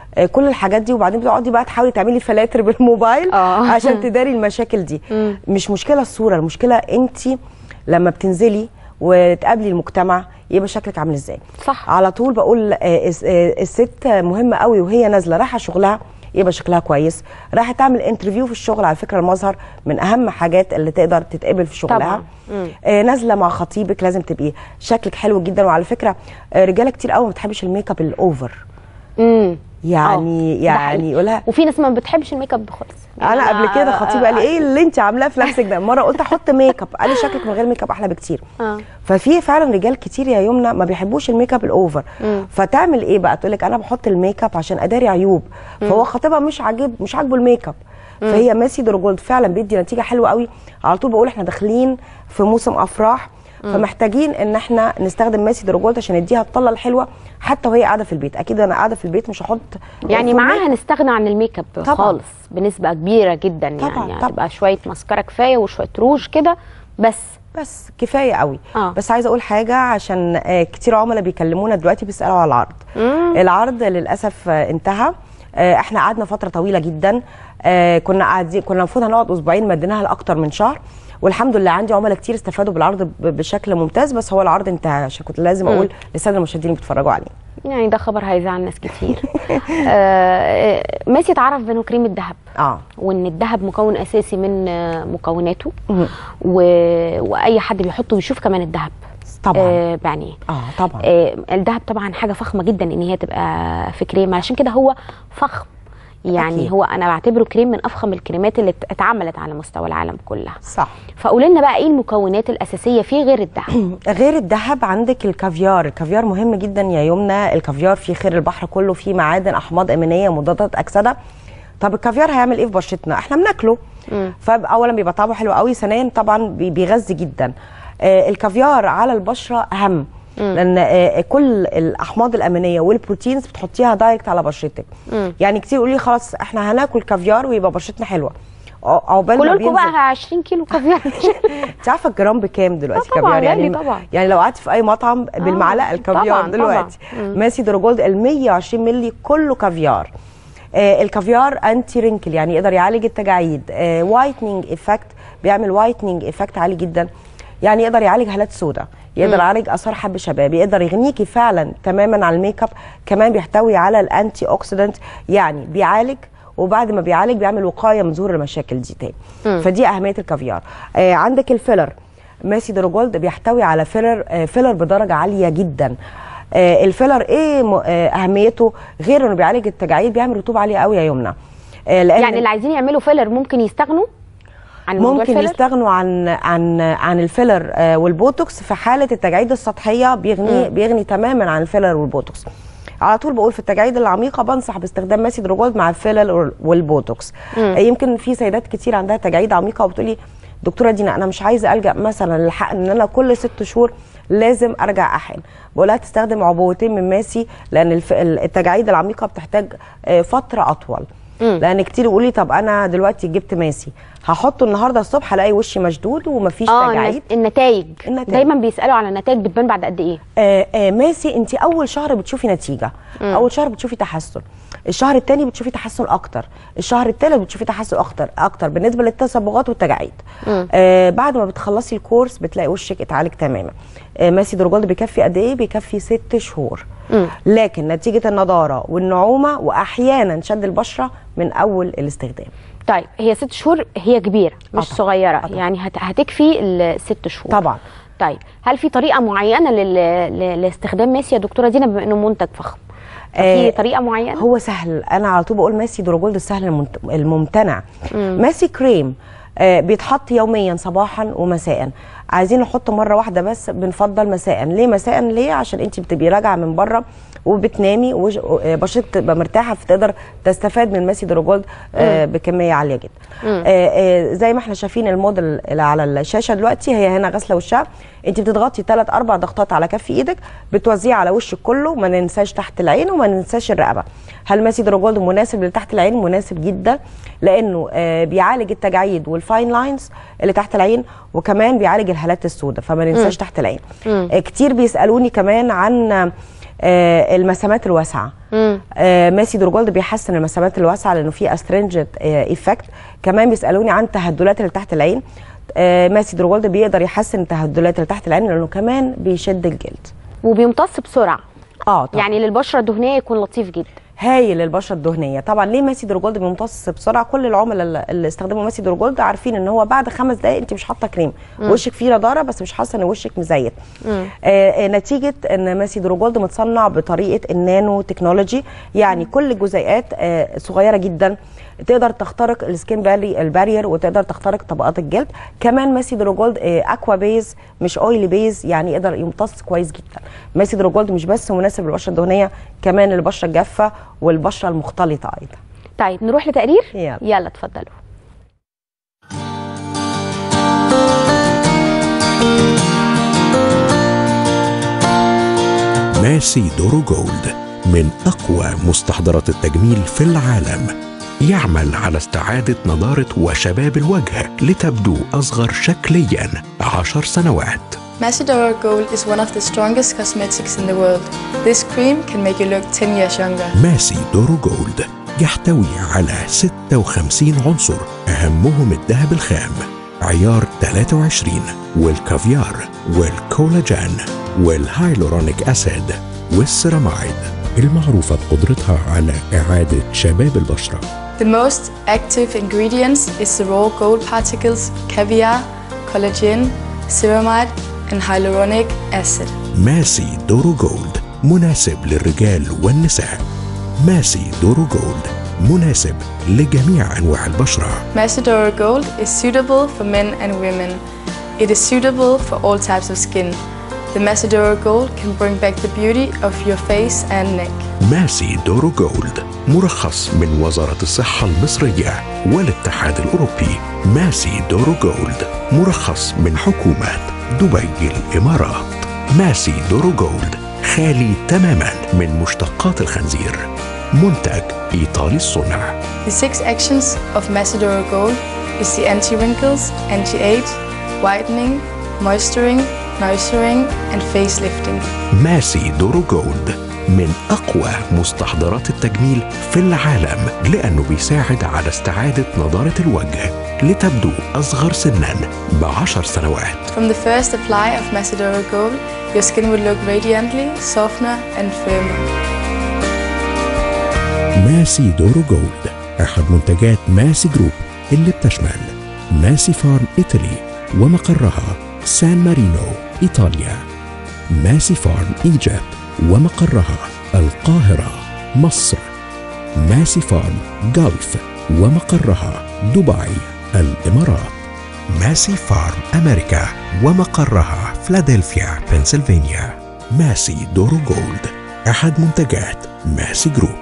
آه، كل الحاجات دي وبعدين بتقعدي بقى تحاولي تعملي فلاتر بالموبايل آه. عشان تداري المشاكل دي مم. مش مشكله الصوره المشكله انت لما بتنزلي وتقابلي المجتمع يبقى شكلك عامل ازاي صح على طول بقول آه، الس- آه، الست مهمه قوي وهي نازله رايحه شغلها يبقى شكلها كويس رايحه تعمل انترفيو في الشغل على فكره المظهر من اهم حاجات اللي تقدر تتقبل في شغلها طبعا مم. آه، نازله مع خطيبك لازم تبقي شكلك حلو جدا وعلى فكره آه، رجاله كتير قوي ما بتحبش الميك اب الاوفر امم يعني ده يعني حقيقي. يقولها وفي ناس ما بتحبش الميك اب خالص انا قبل كده خطيبي قال لي ايه اللي انت عاملاه في نفسك ده مره قلت احط ميك اب قال لي شكلك من غير ميك اب احلى بكتير اه ففي فعلا رجال كتير يا يمنى ما بيحبوش الميك اب الاوفر مم. فتعمل ايه بقى تقول لك انا بحط الميك اب عشان اداري عيوب فهو خطيبها مش عاجب مش عاجبه الميك اب فهي ماسي دروجولد فعلا بيدي نتيجه حلوه قوي على طول بقول احنا داخلين في موسم افراح فمحتاجين ان احنا نستخدم ماسي دروجولد عشان نديها الطله الحلوه حتى وهي قاعده في البيت اكيد انا قاعده في البيت مش هحط يعني فول معاها ميك. نستغنى عن الميك اب طبعاً. خالص بنسبه كبيره جدا طبعاً، يعني طبعاً. هتبقى شويه ماسكارا كفايه وشويه روج كده بس بس كفايه قوي آه. بس عايزه اقول حاجه عشان آه، كتير عملاء بيكلمونا دلوقتي بيسالوا على العرض مم. العرض للاسف آه، انتهى آه، احنا قعدنا فتره طويله جدا آه، كنا قاعدين كنا المفروض هنقعد اسبوعين مديناها لاكتر من شهر والحمد لله عندي عملاء كتير استفادوا بالعرض ب- بشكل ممتاز بس هو العرض انتهى عشان كنت لازم مم. اقول للساده المشاهدين اللي بيتفرجوا عليه يعني ده خبر هيزعل ناس كتير آه، آه، ميسي اتعرف بانه كريم الذهب اه وان الذهب مكون اساسي من آه، مكوناته مم. و... واي حد بيحطه بيشوف كمان الذهب طبعا آه بعينيه اه طبعا آه الذهب طبعا حاجه فخمه جدا ان هي تبقى في كريم علشان كده هو فخم يعني أكيد. هو انا بعتبره كريم من افخم الكريمات اللي اتعملت على مستوى العالم كلها صح فقولي لنا بقى ايه المكونات الاساسيه فيه غير الذهب غير الذهب عندك الكافيار الكافيار مهم جدا يا يمنى الكافيار فيه خير البحر كله فيه معادن احماض امينيه مضادات اكسده طب الكافيار هيعمل ايه في بشرتنا احنا بناكله مم. فاولا بيبقى طعمه حلو قوي ثانيا طبعا بي- بيغذي جدا آه الكافيار على البشره اهم لان آه كل الاحماض الامينيه والبروتينز بتحطيها دايركت على بشرتك مم. يعني كتير يقولوا لي خلاص احنا هناكل كافيار ويبقى بشرتنا حلوه ع- عقبال ما كلوا لكم بينزل بقى 20 كيلو كافيار انت عارفه الجرام بكام دلوقتي آه طبعاً، كافيار يعني غالي طبعاً. يعني لو قعدت في اي مطعم بالمعلقه الكافيار طبعاً، دلوقتي طبعاً. مم. ماسي دروجولد ال 120 مللي كله كافيار آه الكافيار انتي رينكل يعني يقدر يعالج التجاعيد آه وايتنينج افكت بيعمل وايتنينج افكت عالي جدا يعني يقدر يعالج هالات سوداء يقدر مم. يعالج اثار حب شباب يقدر يغنيكي فعلا تماما عن الميك اب كمان بيحتوي على الانتي اوكسيدنت يعني بيعالج وبعد ما بيعالج بيعمل وقايه من ظهور المشاكل دي تاني مم. فدي اهميه الكافيار آه عندك الفيلر ماسي دروجولد بيحتوي على فيلر آه فيلر بدرجه عاليه جدا آه الفيلر ايه م- آه اهميته غير انه بيعالج التجاعيد بيعمل رطوبه عاليه قوي يا يمنى آه لان يعني اللي عايزين يعملوا فيلر ممكن يستغنوا عن موضوع ممكن الفيلر يستغنوا عن عن عن الفيلر آه، والبوتوكس في حاله التجاعيد السطحيه بيغني مم. بيغني تماما عن الفيلر والبوتوكس على طول بقول في التجاعيد العميقه بنصح باستخدام ماسي دروجولد مع الفيلر والبوتوكس مم. آه، يمكن في سيدات كتير عندها تجاعيد عميقه وبتقولي دكتوره دينا انا مش عايزه الجا مثلا للحق ان انا كل ست شهور لازم ارجع احقن بقولها تستخدم عبوتين من ماسي لان الف- التجاعيد العميقه بتحتاج آه، فتره اطول مم. لان كتير يقول لي طب انا دلوقتي جبت ماسي هحطه النهارده الصبح الاقي وشي مشدود ومفيش اه تجاعيد النتائج النتائج. دايما بيسالوا على النتائج بتبان بعد قد ايه آه آه ماسي انت اول شهر بتشوفي نتيجه مم. اول شهر بتشوفي تحسن الشهر الثاني بتشوفي تحسن اكتر الشهر الثالث بتشوفي تحسن اكتر اكتر بالنسبه للتصبغات والتجاعيد مم. آه بعد ما بتخلصي الكورس بتلاقي وشك اتعالج تماما آه ماسي دروجولد بيكفي قد ايه بيكفي ست شهور مم. لكن نتيجه النضاره والنعومه واحيانا شد البشره من اول الاستخدام طيب هي ست شهور هي كبيره مش طبعاً. صغيره آه طبعاً. يعني هت... هتكفي الست شهور طبعا طيب هل في طريقه معينه لل... ل- لاستخدام ماسي يا دكتوره دينا بما انه منتج فخم في آه، طريقه معينه هو سهل انا على طول بقول ماسي دروجولد السهل المنت- الممتنع مم. ماسي كريم آه، بيتحط يوميا صباحا ومساء عايزين نحطه مره واحده بس بنفضل مساء ليه مساء ليه عشان انت بتبقي راجعه من بره وبتنامي وش- آه، بشرتك تبقى مرتاحه فتقدر تستفاد من ماسي دروجولد آه، بكميه عاليه جدا مم. آه، آه، زي ما احنا شايفين الموديل اللي على الشاشه دلوقتي هي هنا غسله وشها انت بتضغطي ثلاث اربع ضغطات على كف ايدك بتوزعي على وشك كله ما ننساش تحت العين وما ننساش الرقبه هل ماسي دروجولد مناسب لتحت العين مناسب جدا لانه آه، بيعالج التجاعيد والفاين لاينز اللي تحت العين وكمان بيعالج الهالات السوداء فما ننساش تحت العين مم. آه، كتير بيسالوني كمان عن آه، المسامات الواسعه مم. آه ماسي دروجولد بيحسن المسامات الواسعه لانه فيه استرنجنت ايفكت كمان بيسالوني عن التهدلات اللي تحت العين آه ماسي دروجولد بيقدر يحسن التهدلات اللي تحت العين لانه كمان بيشد الجلد وبيمتص بسرعه اه طبعا يعني للبشره الدهنيه يكون لطيف جدا هايل للبشره الدهنيه طبعا ليه ماسي دروجولد بيمتص بسرعه كل العملاء اللي- اللي استخدموا ماسي دروجولد عارفين ان هو بعد خمس دقائق انت مش حاطه كريم مم. وشك فيه رضاره بس مش حاسه ان وشك مزيت مم. آه، آه، نتيجه ان ماسي دروجولد متصنع بطريقه النانو تكنولوجي يعني كل الجزيئات آه، صغيره جدا تقدر تخترق السكين باري البارير وتقدر تخترق طبقات الجلد كمان ماسي دروجولد آه، اكوا بيز مش اويلي بيز يعني يقدر يمتص كويس جدا ماسي دروجولد مش بس مناسب للبشره الدهنيه كمان للبشره الجافه والبشره المختلطه ايضا طيب نروح لتقرير يلا. يلا اتفضلوا ماسي دورو جولد من أقوى مستحضرات التجميل في العالم يعمل على استعادة نضارة وشباب الوجه لتبدو أصغر شكليا عشر سنوات Macedora Gold is one of the strongest cosmetics in the world. This cream can make you look 10 years younger. ماسي دورو جولد يحتوي على 56 عنصر أهمهم الذهب الخام عيار 23 والكافيار والكولاجين والهايلورونيك أسيد والسيرامايد المعروفة بقدرتها على إعادة شباب البشرة The most active ingredients is the raw gold particles, caviar, collagen, ceramide, and hyaluronic acid. ماسي دورو جولد مناسب للرجال والنساء ماسي دورو جولد مناسب لجميع أنواع البشرة Macedora Gold is suitable for men and women. It is suitable for all types of skin. The Macedora Gold can bring back the beauty of your face and neck. ماسي دورو جولد مرخص من وزارة الصحة المصرية والاتحاد الأوروبي ماسي دورو جولد مرخص من حكومة دبي الإمارات ماسي دورو جولد خالي تماما من مشتقات الخنزير منتج إيطالي الصنع The six actions of Macedora Gold is the anti-wrinkles, anti-age, whitening, moisturing, nourishing, and facelifting. ماسي دورو جولد من أقوى مستحضرات التجميل في العالم لأنه بيساعد على استعادة نضارة الوجه لتبدو أصغر سنا بعشر سنوات From the first apply of Macedora Gold, your skin will look radiantly, softer, and firmer. ماسي دورو جولد أحد منتجات ماسي جروب اللي بتشمل ماسي فارم إيطالي ومقرها سان مارينو إيطاليا ماسي فارم إيجيبت ومقرها القاهرة مصر ماسي فارم جلف ومقرها دبي الإمارات ماسي فارم أمريكا ومقرها فلادلفيا بنسلفانيا ماسي دورو جولد أحد منتجات ماسي جروب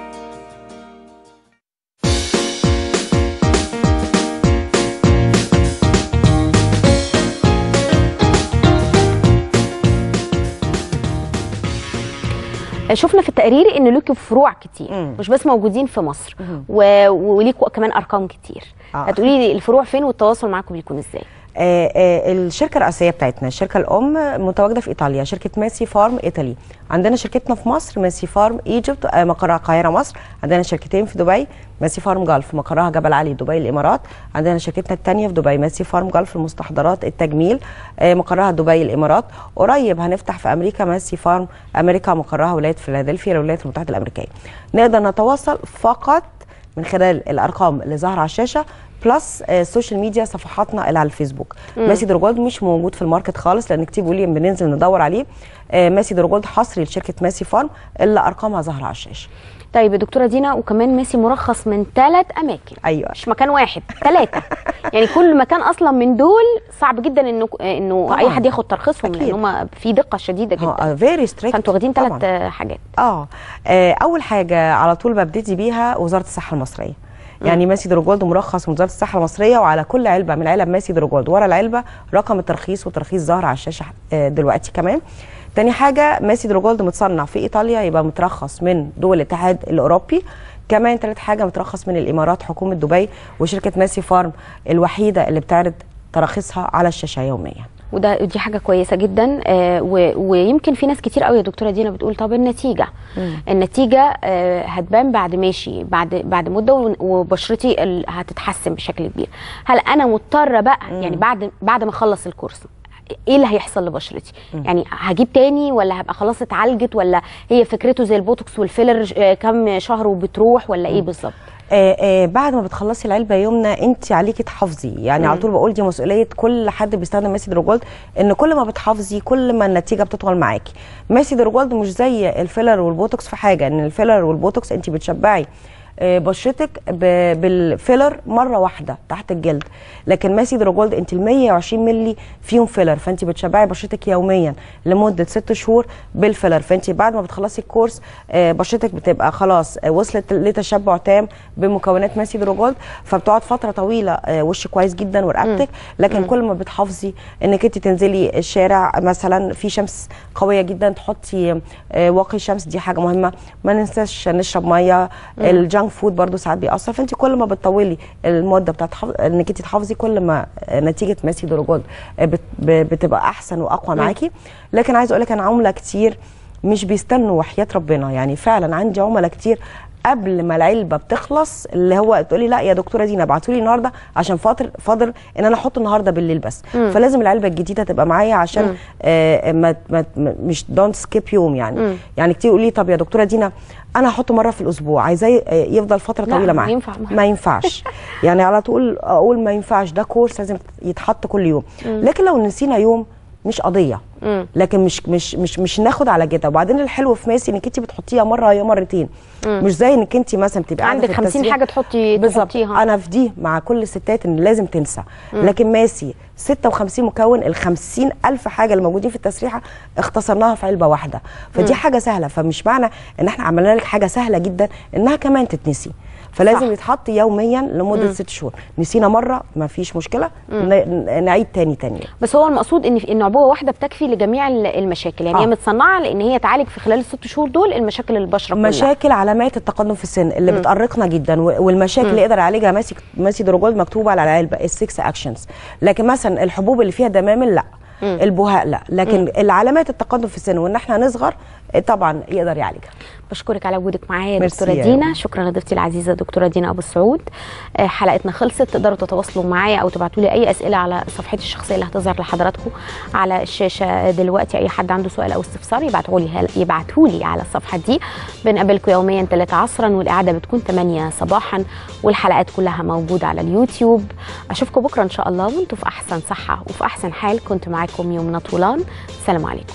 شفنا في التقرير ان ليكوا فروع كتير مش بس موجودين في مصر و... وليكوا كمان ارقام كتير آه. هتقولي لي الفروع فين والتواصل معاكم بيكون ازاي آه، آه، الشركه الرئيسيه بتاعتنا الشركه الام متواجده في ايطاليا شركه ماسي فارم ايطالي عندنا شركتنا في مصر ماسي فارم ايجيبت آه، مقرها القاهره مصر عندنا شركتين في دبي ماسي فارم جلف مقرها جبل علي دبي الامارات عندنا شركتنا الثانيه في دبي ماسي فارم جلف لمستحضرات التجميل آه، مقرها دبي الامارات قريب هنفتح في امريكا ماسي فارم امريكا مقرها ولايه فيلادلفيا الولايات المتحده الامريكيه نقدر نتواصل فقط من خلال الارقام اللي ظاهره على الشاشه بلس آه، السوشيال ميديا صفحاتنا اللي على الفيسبوك مم. ماسي دروجولد مش موجود في الماركت خالص لان كتير بيقول لي بننزل ندور عليه آه، ماسي دروجولد حصري لشركه ماسي فارم اللي ارقامها ظاهره على الشاشه طيب يا دكتوره دينا وكمان ميسي مرخص من ثلاث اماكن ايوه مش مكان واحد ثلاثه يعني كل مكان اصلا من دول صعب جدا انه انه طبعاً. اي حد ياخد ترخيصهم لان هم في دقه شديده جدا فيري ستريكت فانتوا واخدين ثلاث حاجات اه آه، اول حاجه على طول ببتدي بيها وزاره الصحه المصريه يعني ماسي دروجولد مرخص من وزاره الصحه المصريه وعلى كل علبه من علب ماسي دروجولد ورا العلبه رقم الترخيص وترخيص ظاهر على الشاشه آه، دلوقتي كمان تاني حاجه ماسي دروجولد متصنع في ايطاليا يبقى مترخص من دول الاتحاد الاوروبي كمان تالت حاجه مترخص من الامارات حكومه دبي وشركه ماسي فارم الوحيده اللي بتعرض تراخيصها على الشاشه يوميا وده دي حاجه كويسه جدا آه، و- ويمكن في ناس كتير قوي يا دكتوره دينا بتقول طب النتيجه النتيجه آه، هتبان بعد ماشي بعد بعد مده ون- وبشرتي ال- هتتحسن بشكل كبير هل انا مضطره بقى يعني بعد بعد ما اخلص الكورس ايه اللي هيحصل لبشرتي يعني هجيب تاني ولا هبقى خلاص اتعالجت ولا هي فكرته زي البوتوكس والفيلر آه، كم شهر وبتروح ولا ايه بالظبط آه آه بعد ما بتخلصي العلبه يومنا انت عليكي تحافظي يعني مم. على طول بقول دي مسؤوليه كل حد بيستخدم ماسي دروجولد ان كل ما بتحافظي كل ما النتيجه بتطول معاكي ماسي دروجولد مش زي الفيلر والبوتوكس في حاجه ان الفيلر والبوتوكس انت بتشبعي آه، بشرتك ب- بالفيلر مره واحده تحت الجلد لكن ماسي دروجولد انت ال 120 مللي فيهم فيلر فانت بتشبعي بشرتك يوميا لمده ست شهور بالفيلر فانت بعد ما بتخلصي الكورس آه، بشرتك بتبقى خلاص آه، وصلت لتشبع تام بمكونات ماسي دروجولد فبتقعد فتره طويله آه، وش كويس جدا ورقبتك لكن كل ما بتحافظي انك انت تنزلي الشارع مثلا في شمس قويه جدا تحطي آه، واقي شمس دي حاجه مهمه ما ننساش نشرب ميه الجانك فود برضو ساعات بيأثر فانت كل ما بتطولي المده بتاعت حف... انك انت تحافظي كل ما آه، نتيجه ماسي دروجولد آه، بت... ب- بتبقى احسن واقوى معاكي لكن عايز اقول لك انا عملاء كتير مش بيستنوا وحياه ربنا يعني فعلا عندي عملاء كتير قبل ما العلبه بتخلص اللي هو تقولي لا يا دكتوره دينا ابعتوا لي النهارده عشان فاضل فاضل ان انا احط النهارده بالليل بس مم. فلازم العلبه الجديده تبقى معايا عشان مم. آه ما ما ما- مش دونت سكيب يوم يعني مم. يعني كتير يقول لي طب يا دكتوره دينا انا هحطه مره في الاسبوع عايزاه آه، يفضل فتره لا، طويله ما معايا ينفع. ما ينفعش يعني على طول اقول ما ينفعش ده كورس لازم يتحط كل يوم مم. لكن لو نسينا يوم مش قضيه مم. لكن مش مش مش مش ناخد على كده وبعدين الحلو في ماسي انك انت بتحطيها مره يا مرتين مم. مش زي انك انت مثلا بتبقى قاعدة عندك في 50 التسريح. حاجه تحطي بالظبط تحطيها انا في دي مع كل الستات ان لازم تنسى مم. لكن ماسي 56 مكون ال 50 الف حاجه اللي موجودين في التسريحه اختصرناها في علبه واحده فدي مم. حاجه سهله فمش معنى ان احنا عملنا لك حاجه سهله جدا انها كمان تتنسي فلازم صح. يتحط يوميا لمده مم. ست شهور نسينا مره ما فيش مشكله مم. ن- نعيد تاني تاني بس هو المقصود ان ان عبوه واحده بتكفي لجميع ال- المشاكل يعني آه. هي متصنعه لان هي تعالج في خلال الست شهور دول المشاكل البشره كلها مشاكل علامات التقدم في السن اللي مم. بتقرقنا جدا و- والمشاكل مم. اللي يقدر يعالجها ماسي ماسي دروجولد مكتوبه على العلبه السكس اكشنز لكن مثلا الحبوب اللي فيها دمامل لا مم. البهاء لا لكن مم. العلامات التقدم في السن وان احنا نصغر آه، طبعا يقدر يعالجها بشكرك على وجودك معايا يا ميرسي دكتوره يا دينا رب. شكرا لضيفتي العزيزه دكتوره دينا ابو السعود آه، حلقتنا خلصت تقدروا تتواصلوا معايا او تبعتوا لي اي اسئله على صفحتي الشخصيه اللي هتظهر لحضراتكم على الشاشه دلوقتي اي حد عنده سؤال او استفسار يبعتوا لي يبعتوا لي على الصفحه دي بنقابلكم يوميا 3 عصرا والاعاده بتكون 8 صباحا والحلقات كلها موجوده على اليوتيوب اشوفكم بكره ان شاء الله وانتم في احسن صحه وفي احسن حال كنت معاكم يومنا طولان السلام عليكم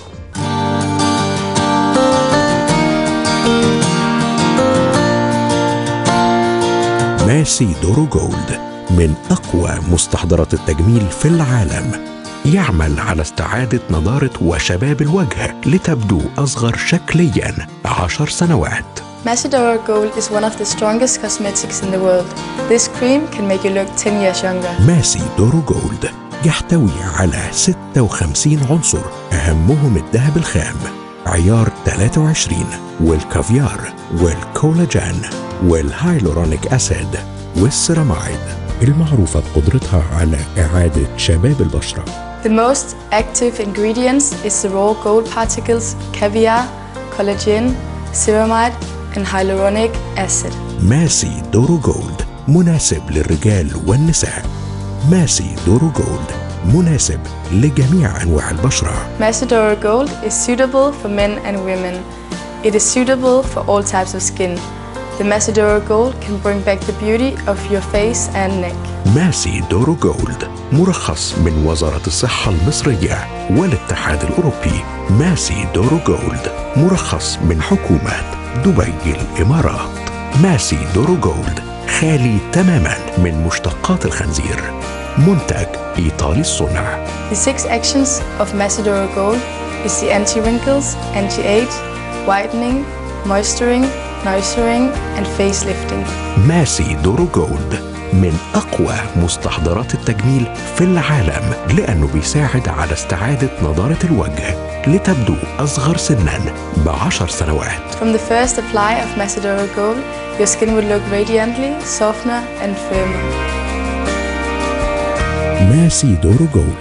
ماسي دورو جولد من أقوى مستحضرات التجميل في العالم يعمل على استعادة نضارة وشباب الوجه لتبدو أصغر شكليا عشر سنوات Macedora Gold is one of the strongest cosmetics in the world. This cream can make you look 10 years younger. ماسي دورو جولد يحتوي على 56 عنصر أهمهم الذهب الخام عيار 23 والكافيار والكولاجين والهايلورونيك أسيد والسيرامايد المعروفة بقدرتها على إعادة شباب البشرة The most active ingredients is the raw gold particles, caviar, collagen, ceramide, and hyaluronic acid. ماسي دورو جولد مناسب للرجال والنساء ماسي دورو جولد مناسب لجميع أنواع البشرة Macedora Gold is suitable for men and women. It is suitable for all types of skin. The Macedora Gold can bring back the beauty of your face and neck. ماسي دورو جولد مرخص من وزارة الصحة المصرية والاتحاد الأوروبي ماسي دورو جولد مرخص من حكومة دبي الإمارات ماسي دورو جولد خالي تماما من مشتقات الخنزير منتج إيطالي الصنع The six actions of Macedora Gold is the anti-wrinkles, anti-age, whitening, moisturing, nourishing, and facelifting. ماسي دورو جولد من أقوى مستحضرات التجميل في العالم لأنه بيساعد على استعادة نضارة الوجه لتبدو أصغر سنا بعشر سنوات From the first apply of Macedora Gold, your skin will look radiantly, softer, and firmer. ماسي دورو جولد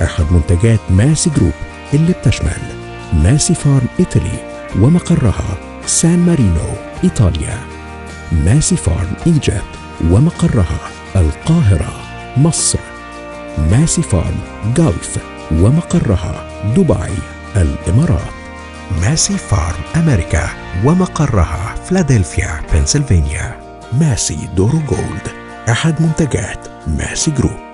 أحد منتجات ماسي جروب اللي بتشمل ماسي فارم إيطالي ومقرها سان مارينو إيطاليا ماسي فارم إيجيبت ومقرها القاهرة مصر ماسي فارم جولف ومقرها دبي الإمارات ماسي فارم أمريكا ومقرها فلادلفيا بنسلفانيا ماسي دورو جولد أحد منتجات ماسي جروب